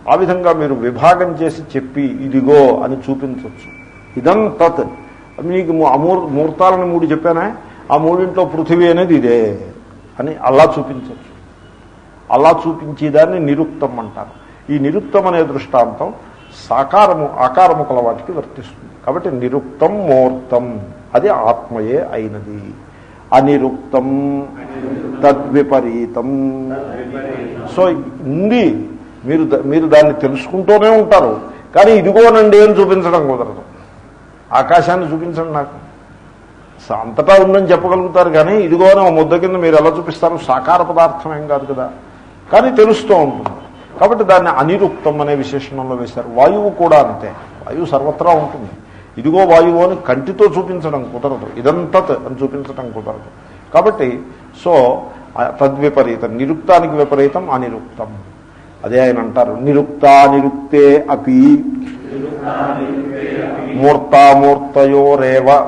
ఆ విధంగా మీరు విభాగం చేసి చెప్పి ఇదిగో అని చూపించవచ్చు ఇదం తత్ మీకు ము- అమూర్ మూర్తాలను మూడు చెప్పానా ఆ మూడింట్లో పృథివీ అనేది ఇదే అని అలా చూపించవచ్చు అలా చూపించేదాన్ని నిరుక్తం అంటారు ఈ నిరుక్తం అనే దృష్టాంతం సాకారము ఆకారము కల వాటికి వర్తిస్తుంది కాబట్టి నిరుక్తం మూర్తం అది ఆత్మయే అయినది అనిరుక్తం తద్విపరీతం సో ఉంది మీరు ద- మీరు దాన్ని తెలుసుకుంటూనే ఉంటారు కానీ ఇదిగోనండి అని చూపించడం కుదరదు ఆకాశాన్ని చూపించండి నాకు స- అంతటా ఉందని చెప్పగలుగుతారు కానీ ఇదిగోని ఓ ముద్ద కింద మీరు ఎలా చూపిస్తారు సాకార పదార్థం ఏం కాదు కదా కానీ తెలుస్తూ ఉంటుంది కాబట్టి దాన్ని అనిరుక్తం అనే విశేషణంలో వేశారు వాయువు కూడా అంతే వాయువు సర్వత్రా ఉంటుంది ఇదిగో వాయువు అని కంటితో చూపించడం కుదరదు ఇదంతత్ అని చూపించడం కుదరదు కాబట్టి సో ఆ తద్విపరీతం నిరుక్తానికి విపరీతం అనిరుక్తం అదే ఆయన అంటారు నిరుక్తా నిరుక్తే అపి మూర్తామూర్తయోరేవ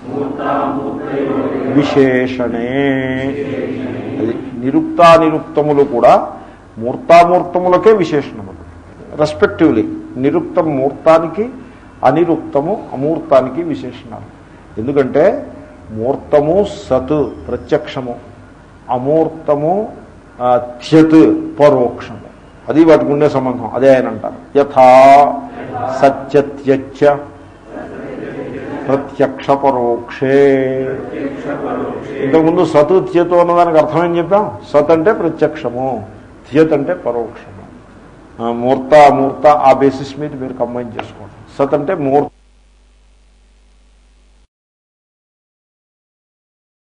విశేషణే అది నిరుక్తానిరుక్తములు కూడా మూర్తామూర్తములకే విశేషణములు రెస్పెక్టివ్లీ నిరుక్తం మూర్తానికి అనిరుక్తము అమూర్తానికి విశేషణాలు ఎందుకంటే మూర్తము సత్ ప్రత్యక్షము అమూర్తము ఆ, త్యత్ పరోక్షము అది వాటికి ఉండే సంబంధం అదే ఆయన అంటారు యథా సత్యత్యచ్చ ప్రత్యక్ష పరోక్షే ఇంతకుముందు సత్ త్యతు అన్నదానికి అర్థం ఏం చెప్పాం సత్ అంటే ప్రత్యక్షము త్యత్ అంటే పరోక్షము ఆ, మూర్త అమూర్త ఆ బేసిస్ మీద మీరు కంబైన్ చేసుకోండి సత్ అంటే మూర్త